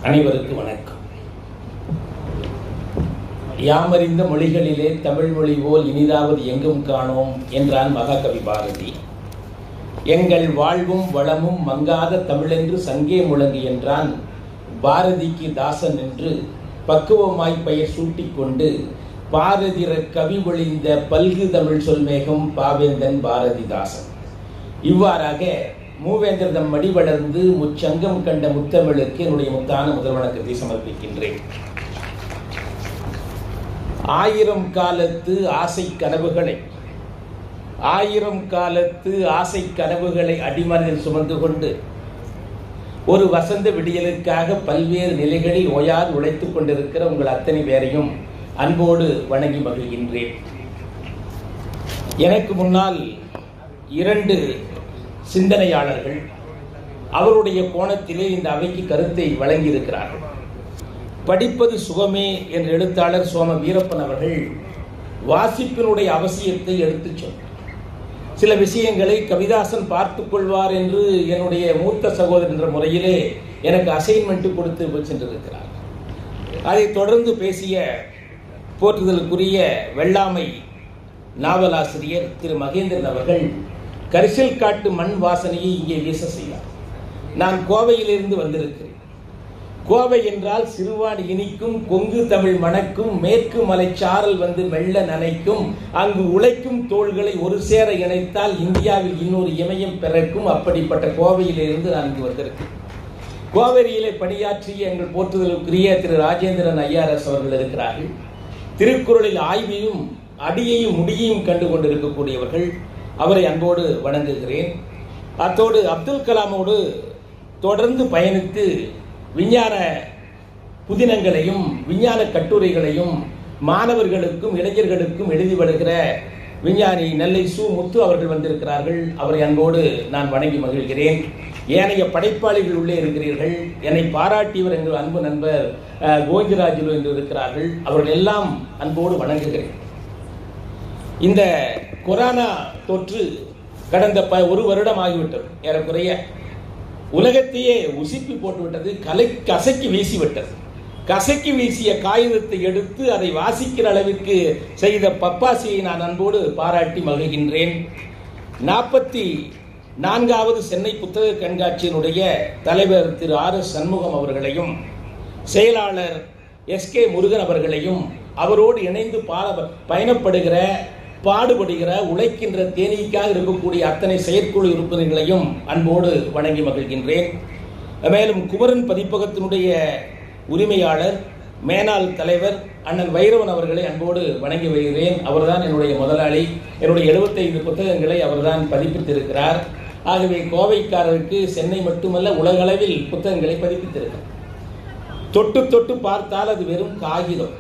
அனைவருக்கும் வணக்கம் யாமறிந்த மொழிகளிலே தமிழ் மொழி போல் இனிதாவது எங்கும் காணோம் என்றான் மகாகவி பாரதி எங்கள் வாழ்வும் வளமும் மங்காத தமிழென்று சங்கே முழங்கு என்றான் பாரதிக்கு தாசன் என்று பக்குவமாய் பெயர் சூட்டிக்கொண்டு பாரதிர கவி ஒளிந்த பல்கு தமிழ் சொல்மேகம் பாவேந்தன் பாரதிதாசன் இவ்வாறாக மூவேந்திரதம் மடி வளர்ந்து முச்சங்கம் கண்ட முத்தமிழுக்கு என்னுடைய முத்தான முதல் வணக்கத்தை சமர்ப்பிக்கின்றேன் ஆயிரம் காலத்து ஆசை கனவுகளை ஆயிரம் காலத்து ஆசை கனவுகளை அடிமனதில் சுமந்து கொண்டு ஒரு வசந்த விடியலுக்காக பல்வேறு நிலைகளில் ஓயாது உழைத்துக் கொண்டிருக்கிற உங்கள் அத்தனை பேரையும் அன்போடு வணங்கி மகிழ்கின்றேன் எனக்கு முன்னால் இரண்டு சிந்தனையாளர்கள் அவருடைய கோணத்திலே இந்த அவைக்கு கருத்தை வழங்கியிருக்கிறார்கள் படிப்பது சுகமே என்ற எழுத்தாளர் சோம வீரப்பன் அவர்கள் வாசிப்பினுடைய அவசியத்தை எடுத்துச் சொன்னார் சில விஷயங்களை கவிதாசன் பார்த்துக் கொள்வார் என்று என்னுடைய மூத்த சகோதரர் என்ற முறையிலே எனக்கு அசைன்மெண்ட் கொடுத்து சென்றிருக்கிறார் அதைத் தொடர்ந்து பேசிய போற்றுதலுக்குரிய வெள்ளாமை நாவலாசிரியர் திரு மகேந்திரன் அவர்கள் கரிசல் காட்டு மண் வாசனையை இங்கே வீச செய்தார் நான் கோவையிலிருந்து வந்திருக்கிறேன் கோவை என்றால் சிறுவாடு இனிக்கும் கொங்கு தமிழ் மணக்கும் மேற்கு மலை சாரல் வந்து மெல்ல நனைக்கும் அங்கு உழைக்கும் தோள்களை ஒரு சேர இணைத்தால் இந்தியாவில் இன்னொரு இமயம் பிறக்கும் அப்படிப்பட்ட கோவையிலிருந்து நான் இங்கு வந்திருக்கிறேன் கோவேரியிலே பணியாற்றிய எங்கள் போற்றுதலுக்குரிய திரு ராஜேந்திரன் ஐஆர்எஸ் அவர்கள் இருக்கிறார்கள் திருக்குறளில் ஆய்வையும் அடியையும் முடியையும் கண்டு கொண்டிருக்கக்கூடியவர்கள் அவரை அன்போடு வணங்குகிறேன் அத்தோடு அப்துல் கலாமோடு தொடர்ந்து பயணித்து விஞ்ஞான புதினங்களையும் விஞ்ஞான கட்டுரைகளையும் மாணவர்களுக்கும் இளைஞர்களுக்கும் எழுதி வருகிற விஞ்ஞானி நெல்லை சு முத்து அவர்கள் வந்திருக்கிறார்கள் அவரை அன்போடு நான் வணங்கி மகிழ்கிறேன் ஏனைய படைப்பாளிகள் உள்ளே இருக்கிறீர்கள் என்னை பாராட்டியவர் எங்கள் அன்பு நண்பர் கோவிந்தராஜுலு என்று இருக்கிறார்கள் அவர்கள் எல்லாம் அன்போடு வணங்குகிறேன் இந்த கொரோனா தொற்று கடந்த ப ஒரு வருடம் ஆகிவிட்டது ஏறக்குறைய உலகத்தையே உசிப்பி போட்டுவிட்டது கலை கசக்கி வீசி விட்டது கசக்கி வீசிய காகிதத்தை எடுத்து அதை வாசிக்கிற அளவிற்கு செய்த பப்பாசியை நான் அன்போடு பாராட்டி மகிழ்கின்றேன் நாற்பத்தி நான்காவது சென்னை புத்தக கண்காட்சியினுடைய தலைவர் திரு ஆர் எஸ் சண்முகம் அவர்களையும் செயலாளர் எஸ் கே முருகன் அவர்களையும் அவரோடு இணைந்து பாட பயணப்படுகிற பாடுபடுகிற உழைக்கின்ற தேனீக்காக இருக்கக்கூடிய அத்தனை செயற்குழு உறுப்பினர்களையும் அன்போடு வணங்கி மகிழ்கின்றேன் மேலும் குமரன் பதிப்பகத்தினுடைய உரிமையாளர் மேனாள் தலைவர் அண்ணன் வைரவன் அவர்களை அன்போடு வணங்கி வருகிறேன் அவர்தான் என்னுடைய முதலாளி என்னுடைய எழுபத்தைந்து புத்தகங்களை அவர்தான் பதிப்பித்திருக்கிறார் ஆகவே கோவைக்காரருக்கு சென்னை மட்டுமல்ல உலகளவில் புத்தகங்களை பதிப்பித்திருக்கிறார் தொட்டு தொட்டு பார்த்தால் அது வெறும் காகிதம்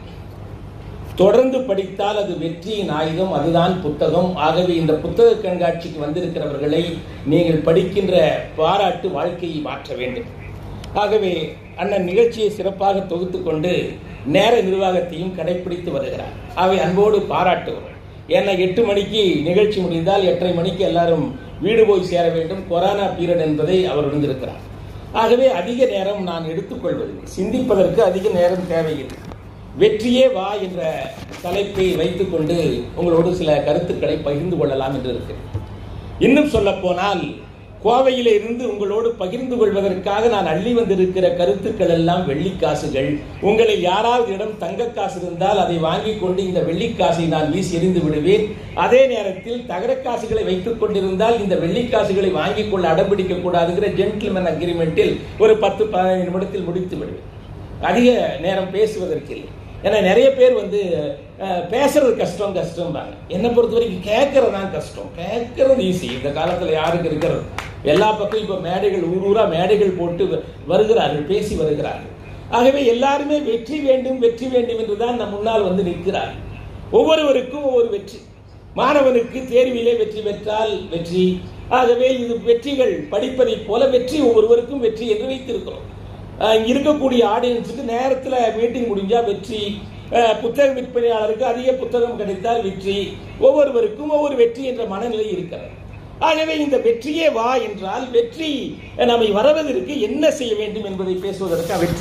தொடர்ந்து படித்தால் அது வெற்றியின் ஆயுதம் அதுதான் புத்தகம் ஆகவே இந்த புத்தக கண்காட்சிக்கு வந்திருக்கிறவர்களை நீங்கள் படிக்கின்ற பாராட்டு வாழ்க்கையை மாற்ற வேண்டும் ஆகவே அண்ணன் நிகழ்ச்சியை சிறப்பாக தொகுத்து கொண்டு நேர நிர்வாகத்தையும் கடைபிடித்து வருகிறார் அவை அன்போடு பாராட்டுவோம் ஏன்னா எட்டு மணிக்கு நிகழ்ச்சி முடிந்தால் எட்டரை மணிக்கு எல்லாரும் வீடு போய் சேர வேண்டும் கொரோனா பீரியட் என்பதை அவர் உணர்ந்திருக்கிறார் ஆகவே அதிக நேரம் நான் எடுத்துக்கொள்வதில்லை சிந்திப்பதற்கு அதிக நேரம் தேவையில்லை வெற்றியே வா என்ற தலைப்பை வைத்துக்கொண்டு உங்களோடு சில கருத்துக்களை பகிர்ந்து கொள்ளலாம் என்று இருக்கு இன்னும் சொல்ல போனால் கோவையில இருந்து உங்களோடு பகிர்ந்து கொள்வதற்காக நான் அள்ளி வந்திருக்கிற கருத்துக்கள் எல்லாம் வெள்ளிக்காசுகள் உங்களில் யாராவது இடம் தங்க காசு இருந்தால் அதை வாங்கி கொண்டு இந்த வெள்ளிக்காசை நான் வீசி எறிந்து விடுவேன் அதே நேரத்தில் தகர காசுகளை வைத்துக் கொண்டிருந்தால் இந்த வெள்ளிக்காசுகளை வாங்கிக் கொள்ள அடம்பிடிக்க கூடாதுங்கிற ஜென்டில்மேன் அக்ரிமெண்டில் ஒரு பத்து பதினைந்து நிமிடத்தில் முடித்து விடுவேன் அதிக நேரம் பேசுவதற்கு இல்லை ஏன்னா நிறைய பேர் வந்து பேசுறது கஷ்டம் கஷ்டம்பாங்க என்னை பொறுத்த வரைக்கும் கேட்கறது தான் கஷ்டம் கேட்கறது ஈஸி இந்த காலத்தில் யாருக்கு இருக்கிறது எல்லா பக்கம் இப்போ மேடைகள் ஊர் ஊரா மேடைகள் போட்டு வருகிறார்கள் பேசி வருகிறார்கள் ஆகவே எல்லாருமே வெற்றி வேண்டும் வெற்றி வேண்டும் என்று தான் நம் முன்னால் வந்து நிற்கிறார்கள் ஒவ்வொருவருக்கும் ஒவ்வொரு வெற்றி மாணவனுக்கு தேர்விலே வெற்றி பெற்றால் வெற்றி ஆகவே இது வெற்றிகள் படிப்பதைப் போல வெற்றி ஒவ்வொருவருக்கும் வெற்றி என்று வைத்திருக்கிறோம் இருக்கக்கூடிய ஆடியன்ஸுக்கு நேரத்தில் மீட்டிங் முடிஞ்சா வெற்றி புத்தக விற்பனையாளருக்கு அதிக புத்தகம் கிடைத்தால் வெற்றி ஒவ்வொருவருக்கும் ஒவ்வொரு வெற்றி என்ற மனநிலை இருக்கிறது ஆகவே இந்த வெற்றியே வா என்றால் வெற்றி நம்மை வரவதற்கு என்ன செய்ய வேண்டும் என்பதை பேசுவதற்கு வெற்றி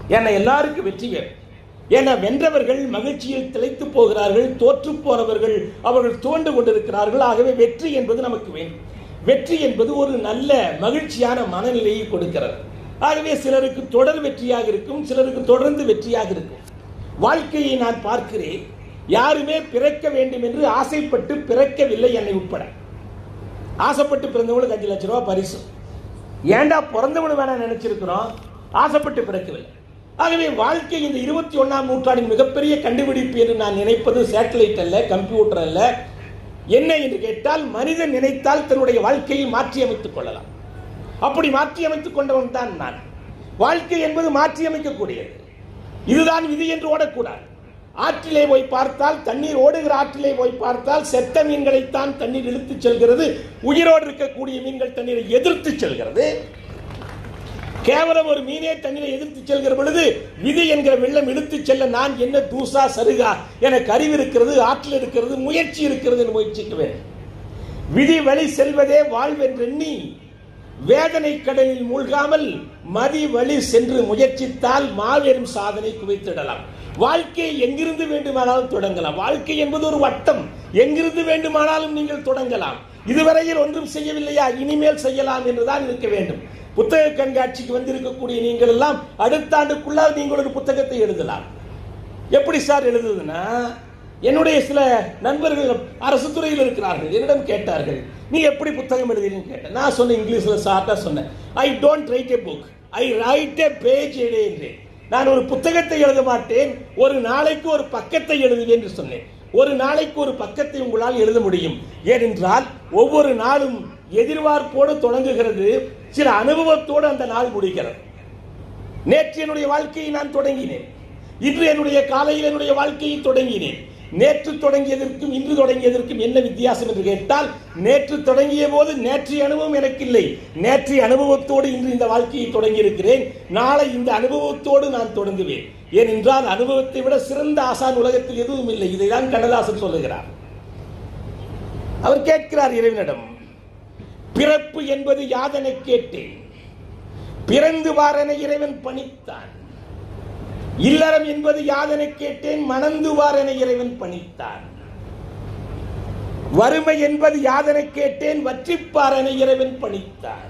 ஏன்னா எல்லாருக்கும் வெற்றி வேணும் ஏன்னா வென்றவர்கள் மகிழ்ச்சியில் திளைத்து போகிறார்கள் தோற்று போனவர்கள் அவர்கள் தோண்டு கொண்டிருக்கிறார்கள் ஆகவே வெற்றி என்பது நமக்கு வேண்டும் வெற்றி என்பது ஒரு நல்ல மகிழ்ச்சியான மனநிலையை கொடுக்கிறது ஆகவே சிலருக்கு தொடர் வெற்றியாக இருக்கும் சிலருக்கு தொடர்ந்து வெற்றியாக இருக்கும் வாழ்க்கையை நான் பார்க்கிறேன் யாருமே பிறக்க வேண்டும் என்று ஆசைப்பட்டு பிறக்கவில்லை என்னை உட்பட ஆசைப்பட்டு பிறந்தவங்களுக்கு அஞ்சு லட்ச ரூபா பரிசு ஏன்டா பிறந்தவனு வேணா நினைச்சிருக்கிறோம் ஆசைப்பட்டு பிறக்கவில்லை ஆகவே வாழ்க்கை இந்த இருபத்தி ஒன்னாம் நூற்றாண்டின் மிகப்பெரிய கண்டுபிடிப்பு என்று நான் நினைப்பது சேட்டலைட் அல்ல கம்ப்யூட்டர் அல்ல என்ன என்று கேட்டால் மனிதன் நினைத்தால் தன்னுடைய வாழ்க்கையை மாற்றி அமைத்துக் கொள்ளலாம் அப்படி மாற்றி அமைத்துக் கொண்டவன் தான் நான் வாழ்க்கை என்பது மாற்றி அமைக்கக்கூடியது இதுதான் விதி என்று ஓடக்கூடாது ஆற்றிலே போய் பார்த்தால் தண்ணீர் ஓடுகிற ஆற்றிலே போய் பார்த்தால் செத்த மீன்களைத்தான் தண்ணீர் இழுத்துச் செல்கிறது உயிரோடு இருக்கக்கூடிய மீன்கள் தண்ணீரை எதிர்த்து செல்கிறது கேவலம் ஒரு மீனே தண்ணீரை எதிர்த்து செல்கிற பொழுது விதி என்கிற வெள்ளம் இழுத்துச் செல்ல நான் என்ன தூசா சருகா எனக்கு அறிவு இருக்கிறது ஆற்றல் இருக்கிறது முயற்சி இருக்கிறது என்று முயற்சிக்குவேன் விதி வழி செல்வதே வாழ்வென்றெண்ணி வேதனை கடலில் மூழ்காமல் மதி வழி சென்று முயற்சித்தால் மாபெரும் சாதனை குவித்திடலாம் வாழ்க்கை எங்கிருந்து வேண்டுமானாலும் தொடங்கலாம் வாழ்க்கை என்பது ஒரு வட்டம் எங்கிருந்து வேண்டுமானாலும் நீங்கள் தொடங்கலாம் இதுவரையில் ஒன்றும் செய்யவில்லையா இனிமேல் செய்யலாம் என்றுதான் இருக்க வேண்டும் புத்தக கண்காட்சிக்கு வந்திருக்கக்கூடிய நீங்கள் எல்லாம் அடுத்த ஆண்டுக்குள்ளால் நீங்கள் ஒரு புத்தகத்தை எழுதலாம் எப்படி சார் எழுதுதுன்னா என்னுடைய சில நண்பர்கள் அரசு துறையில் இருக்கிறார்கள் என்னிடம் கேட்டார்கள் நீ எப்படி புத்தகம் எழுதுறீன்னு கேட்டேன் நான் சொன்னேன் இங்கிலீஷ்ல சார்ட்டா சொன்னேன் I don't write a book I write a page என்றேன் நான் ஒரு புத்தகத்தை எழுத மாட்டேன் ஒரு நாளைக்கு ஒரு பக்கத்தை எழுதுவேன் என்று சொன்னேன் ஒரு நாளைக்கு ஒரு பக்கத்தை உங்களால் எழுத முடியும் ஏனென்றால் ஒவ்வொரு நாளும் எதிர்பார்ப்போடு தொடங்குகிறது சில அனுபவத்தோடு அந்த நாள் முடிகிறது நேற்று என்னுடைய வாழ்க்கையை நான் தொடங்கினேன் இன்று என்னுடைய காலையில் என்னுடைய வாழ்க்கையை தொடங்கினேன் நேற்று தொடங்கியதற்கும் இன்று தொடங்கியதற்கும் என்ன வித்தியாசம் என்று கேட்டால் நேற்று தொடங்கிய போது நேற்றைய அனுபவம் எனக்கு இல்லை நேற்றைய அனுபவத்தோடு இன்று இந்த வாழ்க்கையை தொடங்கி இருக்கிறேன் நாளை இந்த அனுபவத்தோடு நான் தொடங்குவேன் ஏனென்றால் அனுபவத்தை விட சிறந்த ஆசான் உலகத்தில் எதுவும் இல்லை இதைதான் கண்ணதாசன் சொல்லுகிறார் அவர் கேட்கிறார் இறைவனிடம் பிறப்பு என்பது யாதனை கேட்டேன் பிறந்து வாரென இறைவன் பணித்தான் இல்லறம் என்பது யாதனை கேட்டேன் மணந்து வாரென இறைவன் பணித்தான் வறுமை என்பது யாதனை கேட்டேன் வற்றிப்பாரென இறைவன் பணித்தான்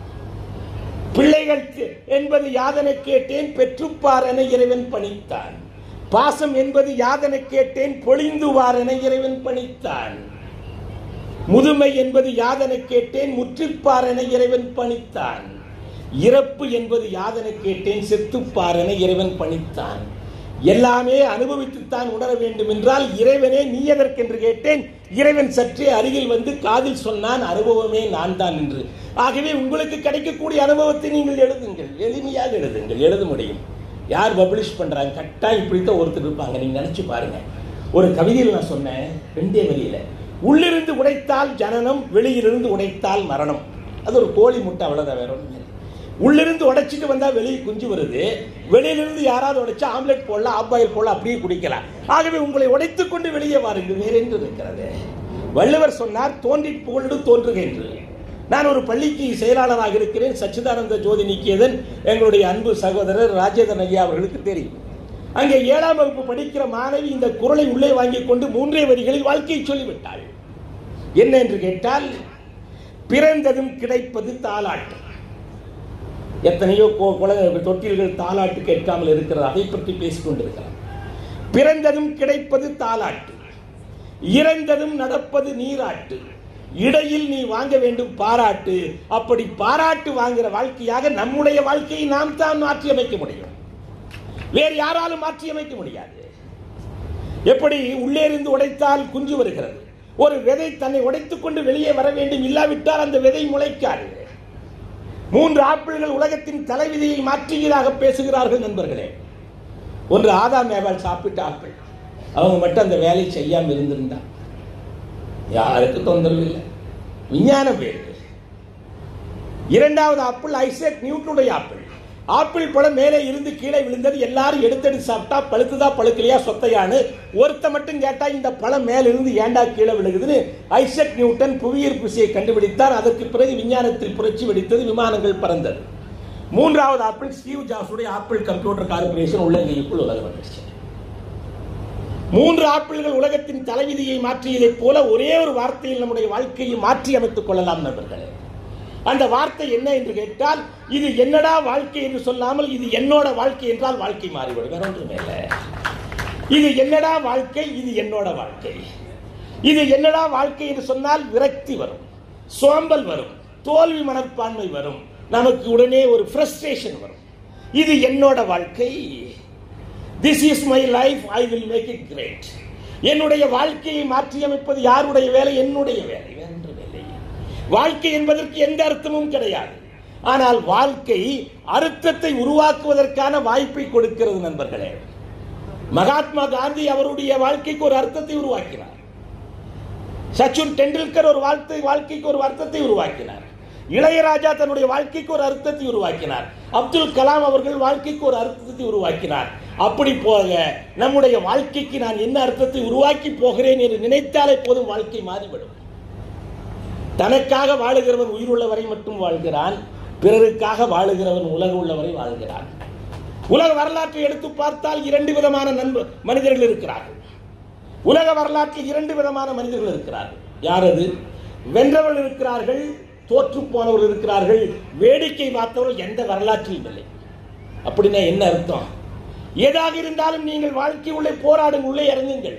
பிள்ளைகள் என்பது யாதனை கேட்டேன் பெற்றுப்பாரென இறைவன் பணித்தான் பாசம் என்பது யாதனை கேட்டேன் பொழிந்துவாரென இறைவன் பணித்தான் முதுமை என்பது யாதனை கேட்டேன் முற்றிப்பாரென இறைவன் பணித்தான் இறப்பு என்பது யாதனை கேட்டேன் செத்துப்பாரென இறைவன் பணித்தான் எல்லாமே அனுபவித்துத்தான் உணர வேண்டும் என்றால் இறைவனே நீ எதற்கென்று கேட்டேன் இறைவன் சற்றே அருகில் வந்து காதில் சொன்னான் அனுபவமே நான் தான் என்று ஆகவே உங்களுக்கு கிடைக்கக்கூடிய அனுபவத்தை நீங்கள் எழுதுங்கள் எளிமையாக எழுதுங்கள் எழுத முடியும் யார் பப்ளிஷ் பண்றாங்க கட்டாயம் இப்படித்தான் ஒருத்தர் இருப்பாங்க நீங்க நினைச்சு பாருங்க ஒரு கவிதையில் நான் சொன்னேன் ரெண்டே வழியில உள்ளிருந்து உடைத்தால் ஜனனம் வெளியிலிருந்து உடைத்தால் மரணம் அது ஒரு கோழி முட்டை அவ்வளவுதான் வேற ஒன்றும் இல்லை உள்ளிருந்து உடைச்சிட்டு வந்தா வெளியே குஞ்சு வருது வெளியிலிருந்து யாராவது உடைச்சா ஆம்லெட் போடலாம் ஆப்பாயில் போடலாம் அப்படியே குடிக்கலாம் ஆகவே உங்களை உடைத்துக் கொண்டு வெளியே வாருங்கள் வேற என்று இருக்கிறது வள்ளுவர் சொன்னார் தோன்றி புகழ்ந்து தோன்றுக என்று நான் ஒரு பள்ளிக்கு செயலாளராக இருக்கிறேன் சச்சிதானந்த ஜோதி நிக்கியதன் எங்களுடைய அன்பு சகோதரர் ராஜேந்திரன் ஐயா அவர்களுக்கு தெரியும் அங்கே ஏழாம் வகுப்பு படிக்கிற மாணவி இந்த குரலை உள்ளே வாங்கிக் கொண்டு மூன்றே வரிகளில் வாழ்க்கையை சொல்லிவிட்டாள் என்ன என்று கேட்டால் பிறந்ததும் கிடைப்பது தாலாட்டு எத்தனையோ கொ- குழந்தை தொட்டில்கள் தாலாட்டு கேட்காமல் இருக்கிறது அதை பற்றி பேசிக் கொண்டிருக்கிறார் பிறந்ததும் கிடைப்பது தாலாட்டு இறந்ததும் நடப்பது நீராட்டு இடையில் நீ வாங்க வேண்டும் பாராட்டு அப்படி பாராட்டு வாங்குற வாழ்க்கையாக நம்முடைய வாழ்க்கையை நாம் தான் மாற்றி அமைக்க முடியும் வேறு யாராலும் மாற்றி அமைக்க முடியாது எப்படி உள்ளே இருந்து உடைத்தால் குஞ்சு வருகிறது ஒரு விதை தன்னை உடைத்துக் கொண்டு வெளியே வர வேண்டும் இல்லாவிட்டால் அந்த விதை முளைக்காது மூன்று ஆப்பிள்கள் உலகத்தின் தலைவிதியை மாற்றுகிறதாக பேசுகிறார்கள் நண்பர்களே ஒன்று ஆதாம் ஏவாள் சாப்பிட்ட ஆப்பிள் அவங்க மட்டும் அந்த வேலையை செய்யாம இருந்திருந்தா யாருக்கும் தொந்தரவு இல்லை விஞ்ஞானம் வேறு இரண்டாவது ஆப்பிள் ஐசக் நியூட்டனுடைய ஆப்பிள் ஆப்பிள் பழம் மேலே இருந்து கீழே விழுந்தது எல்லாரும் எடுத்தெடுத்து சாப்பிட்டா பழுத்துதா பழுக்கலையா சொத்தையான்னு ஒருத்த மட்டும் கேட்டா இந்த பழம் மேல இருந்து ஏண்டா கீழே விழுகுதுன்னு ஐசக் நியூட்டன் புவியீர்ப்பு விசையை கண்டுபிடித்தார் அதற்கு பிறகு விஞ்ஞானத்தில் புரட்சி வெடித்தது விமானங்கள் பறந்தது மூன்றாவது ஆப்பிள் ஸ்டீவ் ஜாப்ஸுடைய ஆப்பிள் கம்ப்யூட்டர் கார்பரேஷன் உள்ளங்கைக்குள் உலகம் வந்துருச்சு மூன்று ஆப்பிள்கள் உலகத்தின் தலைவிதியை மாற்றியதைப் போல ஒரே ஒரு வார்த்தையில் நம்முடைய வாழ்க்கையை மாற்றி அமைத்துக் கொள்ளலாம் நண்பர்களே அந்த வார்த்தை என்ன என்று கேட்டால் இது என்னடா வாழ்க்கை என்று சொல்லாமல் இது என்னோட வாழ்க்கை என்றால் வாழ்க்கை மாறிவிடும் வேற ஒன்றுமே இல்லை இது என்னடா வாழ்க்கை இது என்னோட வாழ்க்கை இது என்னடா வாழ்க்கை என்று சொன்னால் விரக்தி வரும் சோம்பல் வரும் தோல்வி மனப்பான்மை வரும் நமக்கு உடனே ஒரு ஃப்ரஸ்ட்ரேஷன் வரும் இது என்னோட வாழ்க்கை this is my life I will make it great என்னுடைய வாழ்க்கையை மாற்றியமைப்பது யாருடைய வேலை என்னுடைய வேலை வேறொன்று வேலை வாழ்க்கை என்பதற்கு எந்த அர்த்தமும் கிடையாது ஆனால் வாழ்க்கை அர்த்தத்தை உருவாக்குவதற்கான வாய்ப்பை கொடுக்கிறது நண்பர்களே மகாத்மா காந்தி அவருடைய வாழ்க்கைக்கு ஒரு அர்த்தத்தை உருவாக்கினார் சச்சின் டெண்டுல்கர் ஒரு வாழ்க்கை வாழ்க்கைக்கு ஒரு அர்த்தத்தை உருவாக்கினார் இளையராஜா தன்னுடைய வாழ்க்கைக்கு ஒரு அர்த்தத்தை உருவாக்கினார் அப்துல் கலாம் அவர்கள் வாழ்க்கைக்கு ஒரு அர்த்தத்தை உருவாக்கினார் அப்படி போக நம்முடைய வாழ்க்கைக்கு நான் என்ன அர்த்தத்தை உருவாக்கி போகிறேன் என்று நினைத்தாலே போதும் வாழ்க்கை மாறிவிடும் தனக்காக வாழுகிறவன் உயிருள்ளவரை மட்டும் வாழ்கிறான் பிறருக்காக வாழுகிறவன் உலக உள்ளவரை வாழ்கிறான் உலக வரலாற்றை எடுத்து பார்த்தால் இரண்டு விதமான நண்ப மனிதர்கள் இருக்கிறார்கள் உலக வரலாற்றில் இரண்டு விதமான மனிதர்கள் இருக்கிறார்கள் யார் அது வென்றவர்கள் இருக்கிறார்கள் தோற்று போனவர்கள் இருக்கிறார்கள் வேடிக்கை பார்த்தவர்கள் எந்த வரலாற்றிலும் இல்லை அப்படின்னா என்ன அர்த்தம் ஏதாக இருந்தாலும் நீங்கள் வாழ்க்கை உள்ளே போராடும் உள்ளே இறங்குங்கள்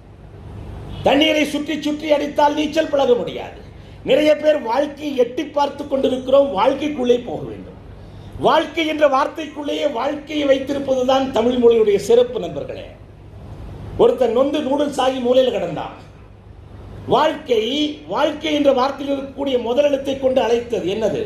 தண்ணீரை சுற்றி சுற்றி அடித்தால் நீச்சல் பழக முடியாது நிறைய பேர் வாழ்க்கையை எட்டி பார்த்து கொண்டிருக்கிறோம் வாழ்க்கைக்குள்ளே போக வேண்டும் வாழ்க்கை என்ற வார்த்தைக்குள்ளேயே வாழ்க்கையை வைத்திருப்பதுதான் தமிழ் மொழியுடைய சிறப்பு நண்பர்களே ஒருத்தன் நொந்து நூடுல்ஸ் ஆகி மூலையில் கிடந்தான் வாழ்க்கை வாழ்க்கை என்ற வார்த்தையில் இருக்கக்கூடிய முதலிடத்தை கொண்டு அழைத்தது என்னது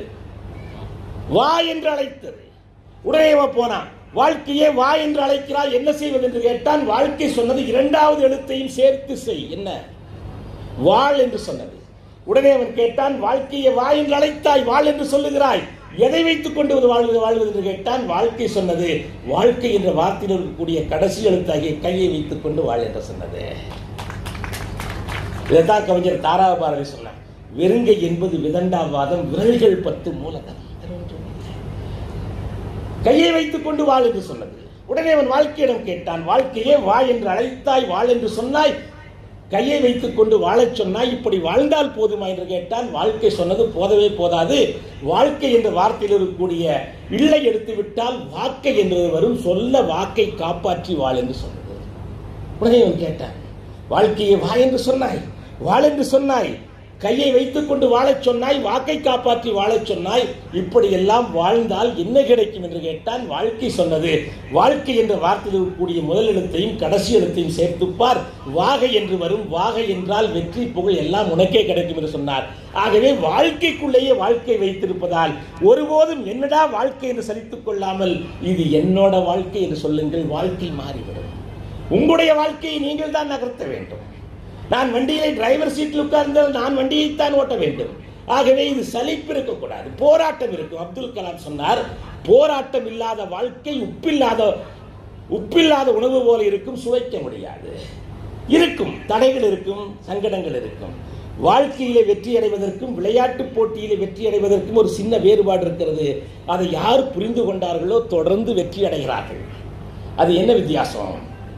வா என்று அழைத்தது உடனே அவன் போனான் வாழ்க்கையே வா என்று அழைக்கிறாய் என்ன செய்வது என்று கேட்டான் வாழ்க்கை சொன்னது இரண்டாவது எழுத்தையும் சேர்த்து செய் என்ன வாழ் என்று சொன்னது உடனே அவன் கேட்டான் வாழ்க்கையை வா என்று அழைத்தாய் வாழ் என்று சொல்லுகிறாய் எதை வைத்துக் கொண்டு வாழ்வது வாழ்வது என்று கேட்டான் வாழ்க்கை சொன்னது வாழ்க்கை என்ற வார்த்தையில் இருக்கக்கூடிய கடைசி எழுத்தாகிய கையை வைத்துக் கொண்டு வாழ் என்று சொன்னது இதைத்தான் கவிஞர் தாராபாரதி சொன்னார் வெறுங்கை என்பது விதண்டாவாதம் விரல்கள் பத்து மூலதனம் கையை வைத்துக் கொண்டு வாழ் என்று சொன்னது உடனே அவன் வாழ்க்கையிடம் கேட்டான் வாழ்க்கையே வா என்று அழைத்தாய் வாழ் என்று சொன்னாய் கையை வைத்துக் கொண்டு வாழச் சொன்னாய் இப்படி வாழ்ந்தால் போதுமா என்று கேட்டால் வாழ்க்கை சொன்னது போதவே போதாது வாழ்க்கை என்ற வார்த்தையில் இருக்கக்கூடிய இல்லை எடுத்து விட்டால் வாக்கை என்றது வரும் சொல்ல வாக்கை காப்பாற்றி வாழ் என்று சொன்னது உடனே அவன் கேட்டான் வாழ்க்கையை வா என்று சொன்னாய் வாழ் என்று சொன்னாய் கையை வைத்துக் கொண்டு வாழச் சொன்னாய் வாக்கை காப்பாற்றி வாழச் சொன்னாய் இப்படி எல்லாம் வாழ்ந்தால் என்ன கிடைக்கும் என்று கேட்டான் வாழ்க்கை சொன்னது வாழ்க்கை என்ற வார்த்தையில் இருக்கக்கூடிய முதல் எழுத்தையும் கடைசி எழுத்தையும் சேர்த்துப்பார் வாகை என்று வரும் வாகை என்றால் வெற்றி புகழ் எல்லாம் உனக்கே கிடைக்கும் என்று சொன்னார் ஆகவே வாழ்க்கைக்குள்ளேயே வாழ்க்கை வைத்திருப்பதால் ஒருபோதும் என்னடா வாழ்க்கை என்று சலித்துக் கொள்ளாமல் இது என்னோட வாழ்க்கை என்று சொல்லுங்கள் வாழ்க்கை மாறிவிடும் உங்களுடைய வாழ்க்கையை நீங்கள் தான் நகர்த்த வேண்டும் நான் வண்டியிலே டிரைவர் சீட்டில் உட்கார்ந்தால் நான் வண்டியைத்தான் ஓட்ட வேண்டும் ஆகவே இது சலிப்பு இருக்கக்கூடாது போராட்டம் இருக்கும் அப்துல் கலாம் சொன்னார் போராட்டம் இல்லாத வாழ்க்கை உப்பில்லாத உப்பில்லாத உணவு போல இருக்கும் சுவைக்க முடியாது இருக்கும் தடைகள் இருக்கும் சங்கடங்கள் இருக்கும் வாழ்க்கையிலே வெற்றி அடைவதற்கும் விளையாட்டு போட்டியிலே வெற்றி அடைவதற்கும் ஒரு சின்ன வேறுபாடு இருக்கிறது அதை யார் புரிந்து கொண்டார்களோ தொடர்ந்து வெற்றி அடைகிறார்கள் அது என்ன வித்தியாசம்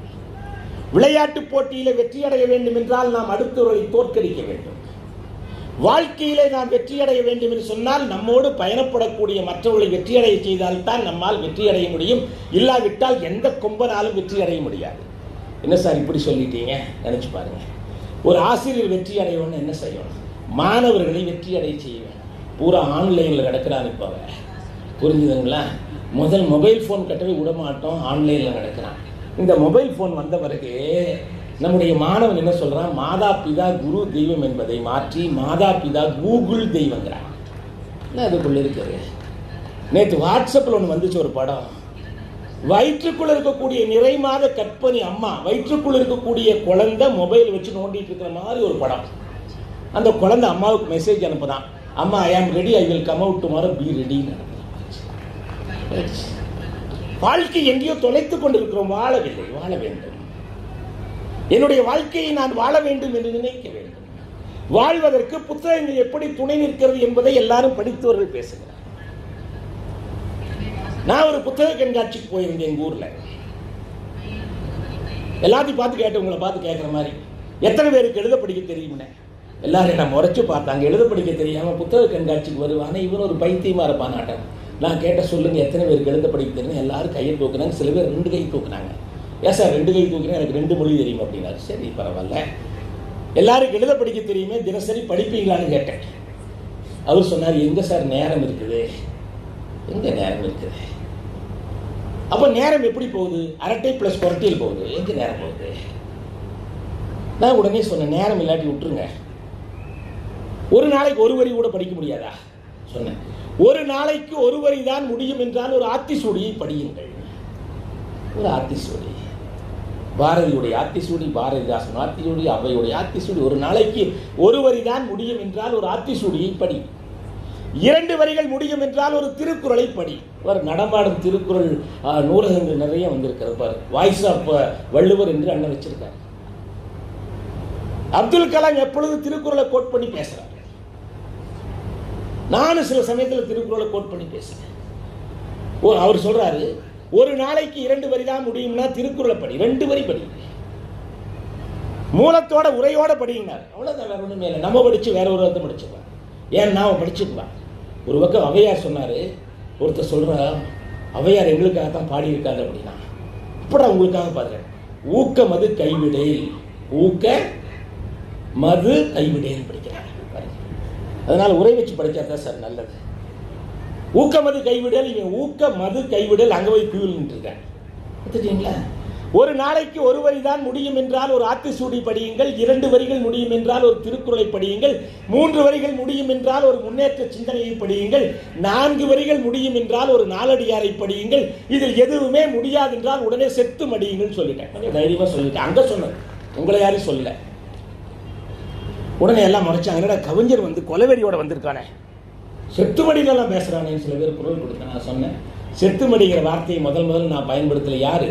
விளையாட்டு போட்டியில வெற்றி அடைய வேண்டும் என்றால் நாம் அடுத்தவர்களை தோற்கடிக்க வேண்டும் வாழ்க்கையிலே நாம் வெற்றி அடைய வேண்டும் என்று சொன்னால் நம்மோடு பயணப்படக்கூடிய மற்றவர்களை வெற்றி அடைய செய்தால்தான் நம்மால் வெற்றி அடைய முடியும் இல்லாவிட்டால் எந்த கொம்பனாலும் வெற்றி அடைய முடியாது என்ன சார் இப்படி சொல்லிட்டீங்க நினைச்சு பாருங்க ஒரு ஆசிரியர் வெற்றி அடையணும்னு என்ன செய்யணும் மாணவர்களை வெற்றி அடைய செய்ய வேண்டும் பூரா ஆன்லைனில் கிடக்கிறான் இப்போ அவன். புரிஞ்சுதுங்களா முதல் மொபைல் ஃபோன் கட்டவே விட மாட்டோம் ஆன்லைனில் கிடக்கிறான் இந்த மொபைல் ஃபோன் வந்த பிறகு நம்முடைய மாணவன் என்ன சொல்றான் மாதா பிதா குரு தெய்வம் என்பதை மாற்றி மாதா பிதா கூகுள் தெய்வங்கிறான் என்ன அதுக்குள்ள இருக்குது நேற்று வாட்ஸ்அப்பில் ஒன்று வந்துச்சு ஒரு படம் வயிற்றுக்குள்ள இருக்கக்கூடிய நிறை மாத கற்பனை அம்மா வயிற்றுக்குள்ள இருக்கக்கூடிய குழந்தை மொபைல் வச்சு நோண்டிட்டு இருக்கிற மாதிரி ஒரு படம் அந்த குழந்தை அம்மாவுக்கு மெசேஜ் அனுப்புதான் அம்மா I am ready I will come out tomorrow be ready வாழ்க்கை எங்கேயோ தொலைத்துக் கொண்டிருக்கிறோம் வாழவில்லை வாழ வேண்டும் என்னுடைய வாழ்க்கையை நான் வாழ வேண்டும் என்று நினைக்க வேண்டும் வாழ்வதற்கு புத்தகங்கள் எப்படி துணை நிற்கிறது என்பதை எல்லாரும் படித்தவர்கள் பேசுகிறார் நான் ஒரு புத்தக கண்காட்சிக்கு போயிருந்தேன் எங்கள் ஊரில் எல்லாத்தையும் பார்த்து கேட்டு உங்களை பார்த்து கேட்குற மாதிரி எத்தனை பேருக்கு எழுத படிக்க தெரியும்னே எல்லாரும் நான் முறைச்சு பார்த்தாங்க எழுத படிக்க தெரியாமல் புத்தக கண்காட்சிக்கு வருவானே இவன் ஒரு பைத்தியமாக இருப்பான் நாட்டம் நான் கேட்ட சொல்லுங்க எத்தனை பேருக்கு எழுத படிக்க தெரியும் எல்லாரும் கையை தூக்குனாங்க சில பேர் ரெண்டு கை தூக்குனாங்க ஏன் சார் ரெண்டு கை தூக்குனா எனக்கு ரெண்டு மொழி தெரியும் அப்படின்னாரு சரி பரவாயில்ல எல்லாருக்கும் எழுத படிக்க தெரியுமே தினசரி படிப்பீங்களான்னு கேட்டேன் அவர் சொன்னார் எங்க சார் நேரம் இருக்குது எங்க நேரம் இருக்குது அப்போ நேரம் எப்படி போகுது அரட்டை பிளஸ் கொரட்டையில் போகுது எங்க நேரம் போகுது நான் உடனே சொன்னேன் நேரம் இல்லாட்டி விட்டுருங்க ஒரு நாளைக்கு ஒரு வரி கூட படிக்க முடியாதா சொன்னேன் ஒரு நாளைக்கு ஒரு வரி தான் முடியும் என்றால் ஒரு ஆத்திசூடியை படியுங்கள் ஒரு ஆத்திசூடி பாரதியுடைய ஆத்திசூடி பாரதிதாசன் ஆத்திசூடி அவையுடைய ஆத்திசூடி ஒரு நாளைக்கு ஒரு வரி தான் முடியும் என்றால் ஒரு ஆத்திசூடியை படி இரண்டு வரிகள் முடியும் என்றால் ஒரு திருக்குறளை படி ஒரு நடமாடும் திருக்குறள் ஆ, நூலகங்கள் நிறைய வந்திருக்கிறது பாரு வாய்ஸ் ஆஃப் வள்ளுவர் என்று அண்ணன் வச்சிருக்காரு அப்துல் கலாம் எப்பொழுது திருக்குறளை கோட் பண்ணி பேசுறாரு நானும் சில சமயத்தில் திருக்குறளை கோட் பண்ணி பேசுறேன் ஓ அவர் சொல்றாரு ஒரு நாளைக்கு இரண்டு வரி தான் முடியும்னா திருக்குறளை படி ரெண்டு வரி படி மூலத்தோட உரையோட படிங்கினார் அவ்வளவுதான் வேற ஒண்ணுமே இல்லை நம்ம படிச்சு வேற ஒரு அர்த்தம் படிச்சுக்கலாம் ஏன் நாம படிச்சுக்கலாம் ஒரு பக்கம் அவையார் சொன்னாரு ஒருத்தர் சொல்றா அவையார் எங்களுக்காக தான் பாடியிருக்காரு அப்படின்னா இப்படா உங்களுக்காக பாருங்க ஊக்க மது கைவிடேல் ஊக்க மது கைவிடேல் படிக்கிறார் பாருங்க. அதனால உரை வச்சு படிச்சா தான் சார் நல்லது ஊக்க மது கைவிடல் இவன் ஊக்க மது கைவிடல் அங்க போய் கியூல் இருக்கான் பார்த்துட்டீங்களா ஒரு நாளைக்கு ஒரு வரி தான் முடியும் என்றால் ஒரு ஆத்திசூடி படியுங்கள் இரண்டு வரிகள் முடியும் என்றால் ஒரு திருக்குறளை படியுங்கள் மூன்று வரிகள் முடியும் என்றால் ஒரு முன்னேற்ற சிந்தனையை படியுங்கள் நான்கு வரிகள் முடியும் என்றால் ஒரு நாலடியாரை படியுங்கள் இதில் எதுவுமே முடியாது என்றால் உடனே செத்து மடியுங்கள் சொல்லிட்டேன் கொஞ்சம் தைரியமா சொல்லிட்டேன் அங்க சொன்னது உங்களை யாரும் சொல்லல உடனே எல்லாம் மறைச்சாங்க என்னடா கவிஞர் வந்து கொலவெறியோட வந்திருக்கானே செத்துமடியிலலாம் பேசுறானேன்னு சில பேர் குரல் கொடுத்தேன் நான் சொன்னேன் செத்துமடிங்கிற வார்த்தையை முதல் முதல்ல நான் பயன்படுத்தல யாரு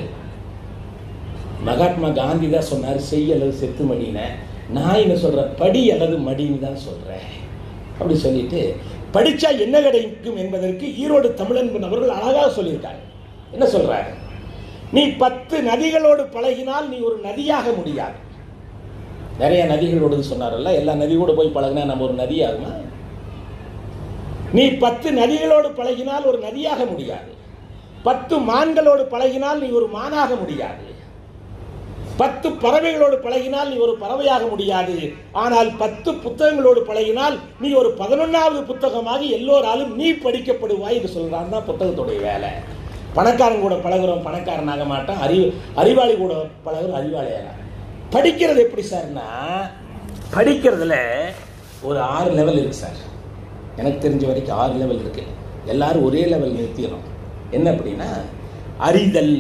மகாத்மா காந்தி தான் சொன்னார் செய் அல்லது செத்துமடின்னு நான் என்ன சொல்றேன் படி அல்லது மடின்னு தான் சொல்றேன் அப்படி சொல்லிட்டு படிச்சா என்ன கிடைக்கும் என்பதற்கு ஈரோடு தமிழன்பன் அவர்கள் அழகாக சொல்லியிருக்காங்க என்ன சொல்றாரு நீ பத்து நதிகளோடு பழகினால் நீ ஒரு நதியாக முடியாது நிறைய நதிகளோடு சொன்னார்ல எல்லா நதியோடு போய் பழகினா நம்ம ஒரு நதி ஆகுமா நீ பத்து நதிகளோடு பழகினால் ஒரு நதியாக முடியாது பத்து மான்களோடு பழகினால் நீ ஒரு மானாக முடியாது பத்து பறவைகளோடு பழகினால் நீ ஒரு பறவையாக முடியாது ஆனால் பத்து புத்தகங்களோடு பழகினால் நீ ஒரு பதினொன்றாவது புத்தகமாக எல்லோராலும் நீ படிக்கப்படுவாய் என்று சொல்றான் தான் புத்தகத்துடைய வேலை பணக்காரன் கூட பழகுறோம் பணக்காரன் ஆக மாட்டான் அறிவு அறிவாளி கூட பழகுறோம் அறிவாளியாக படிக்கிறது எப்படி சார்னா படிக்கிறதுல ஒரு ஆறு லெவல் இருக்கு சார் எனக்கு தெரிஞ்ச வரைக்கும் ஆறு லெவல் இருக்கு எல்லாரும் ஒரே லெவல் நிறுத்திடுறோம் என்ன அப்படின்னா அறிதல்